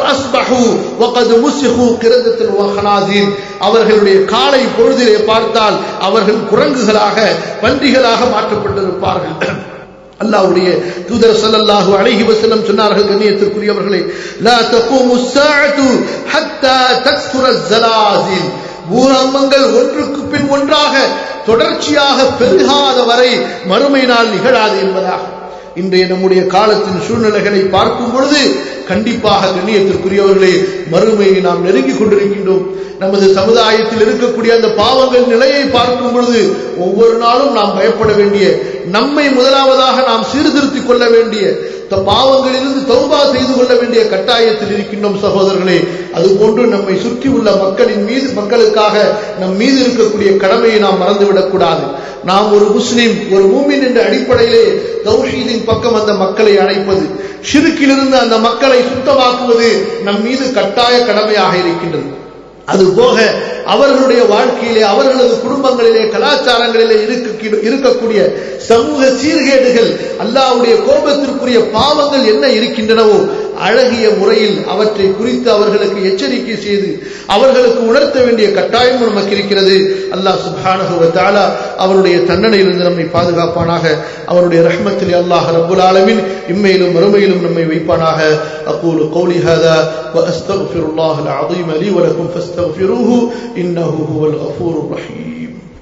அவர்களுடைய காலை பொழுதிலே பார்த்தால் அவர்கள் குரங்குகளாக பன்றிகளாக மாற்றப்பட்டிருப்பார்கள் அல்லாஹ்வுடைய தூதர் ஸல்லல்லாஹு அலைஹி வஸல்லம் சொன்னார்கள் கண்ணியத்திற்குரியவர்களே லா தகூமு ஸாஅத்து ஹத்தா தக்ஸுர ஸலாசில் பூகம்பங்கள் ஒன்றுக்கு பின் ஒன்றாக தொடர்ச்சியாக பெருகாத வரை மறுமை நாள் நிகழாது என்பதாக இன்றைய நம்முடைய காலத்தின் சூழ்நிலைகளை பார்க்கும் பொழுது கண்டிப்பாக கண்ணியத்திற்குரியவர்களே மறுமையை நாம் நெருங்கிக் கொண்டிருக்கின்றோம் நமது சமுதாயத்தில் இருக்கக்கூடிய அந்த பாவங்கள் நிலையை பார்க்கும் பொழுது ஒவ்வொரு நாளும் நாம் பயப்பட வேண்டிய நம்மை முதலாவதாக நாம் சீர்திருத்திக் கொள்ள வேண்டிய பாவங்களிலிருந்து தௌபா செய்து கொள்ள வேண்டிய கட்டாயத்தில் இருக்கின்றோம் சகோதரர்களே அதுபோன்று நம்மை சுற்றி உள்ள மக்களின் மீது மக்களுக்காக நம் மீது இருக்கக்கூடிய கடமையை நாம் மறந்துவிடக் கூடாது நாம் ஒரு முஸ்லிம் ஒரு மூமின் என்ற அடிப்படையிலே தௌஹீதின் பக்கம் அந்த மக்களை அழைப்பது ஷிருக்கிலிருந்து அந்த மக்களை சுத்தமாக்குவது நம் மீது கட்டாய கடமையாக இருக்கின்றது அதுபோக அவர்களுடைய வாழ்க்கையிலே அவர்களது குடும்பங்களிலே கலாச்சாரங்களிலே இருக்கக்கூடிய சமூக சீர்கேடுகள் அல்லாவுடைய கோபத்திற்குரிய பாவங்கள் என்ன இருக்கின்றனவோ அழகிய முறையில் அவற்றை குறித்து அவர்களுக்கு எச்சரிக்கை செய்து அவர்களுக்கு உணர்த்த வேண்டிய கட்டாயம் நமக்கு இருக்கிறது அல்லாஹ் சுபானகுவ தாலா அவனுடைய தண்டனையிலிருந்து நம்மை பாதுகாப்பானாக அவனுடைய ரஹ்மத்தில் அல்லாஹ் ரபுல் ஆலமின் இம்மையிலும் மறுமையிலும் நம்மை வைப்பானாக அகூலு قولي هذا واستغفر الله العظيم لي ولكم فاستغفروه انه هو الغفور الرحيم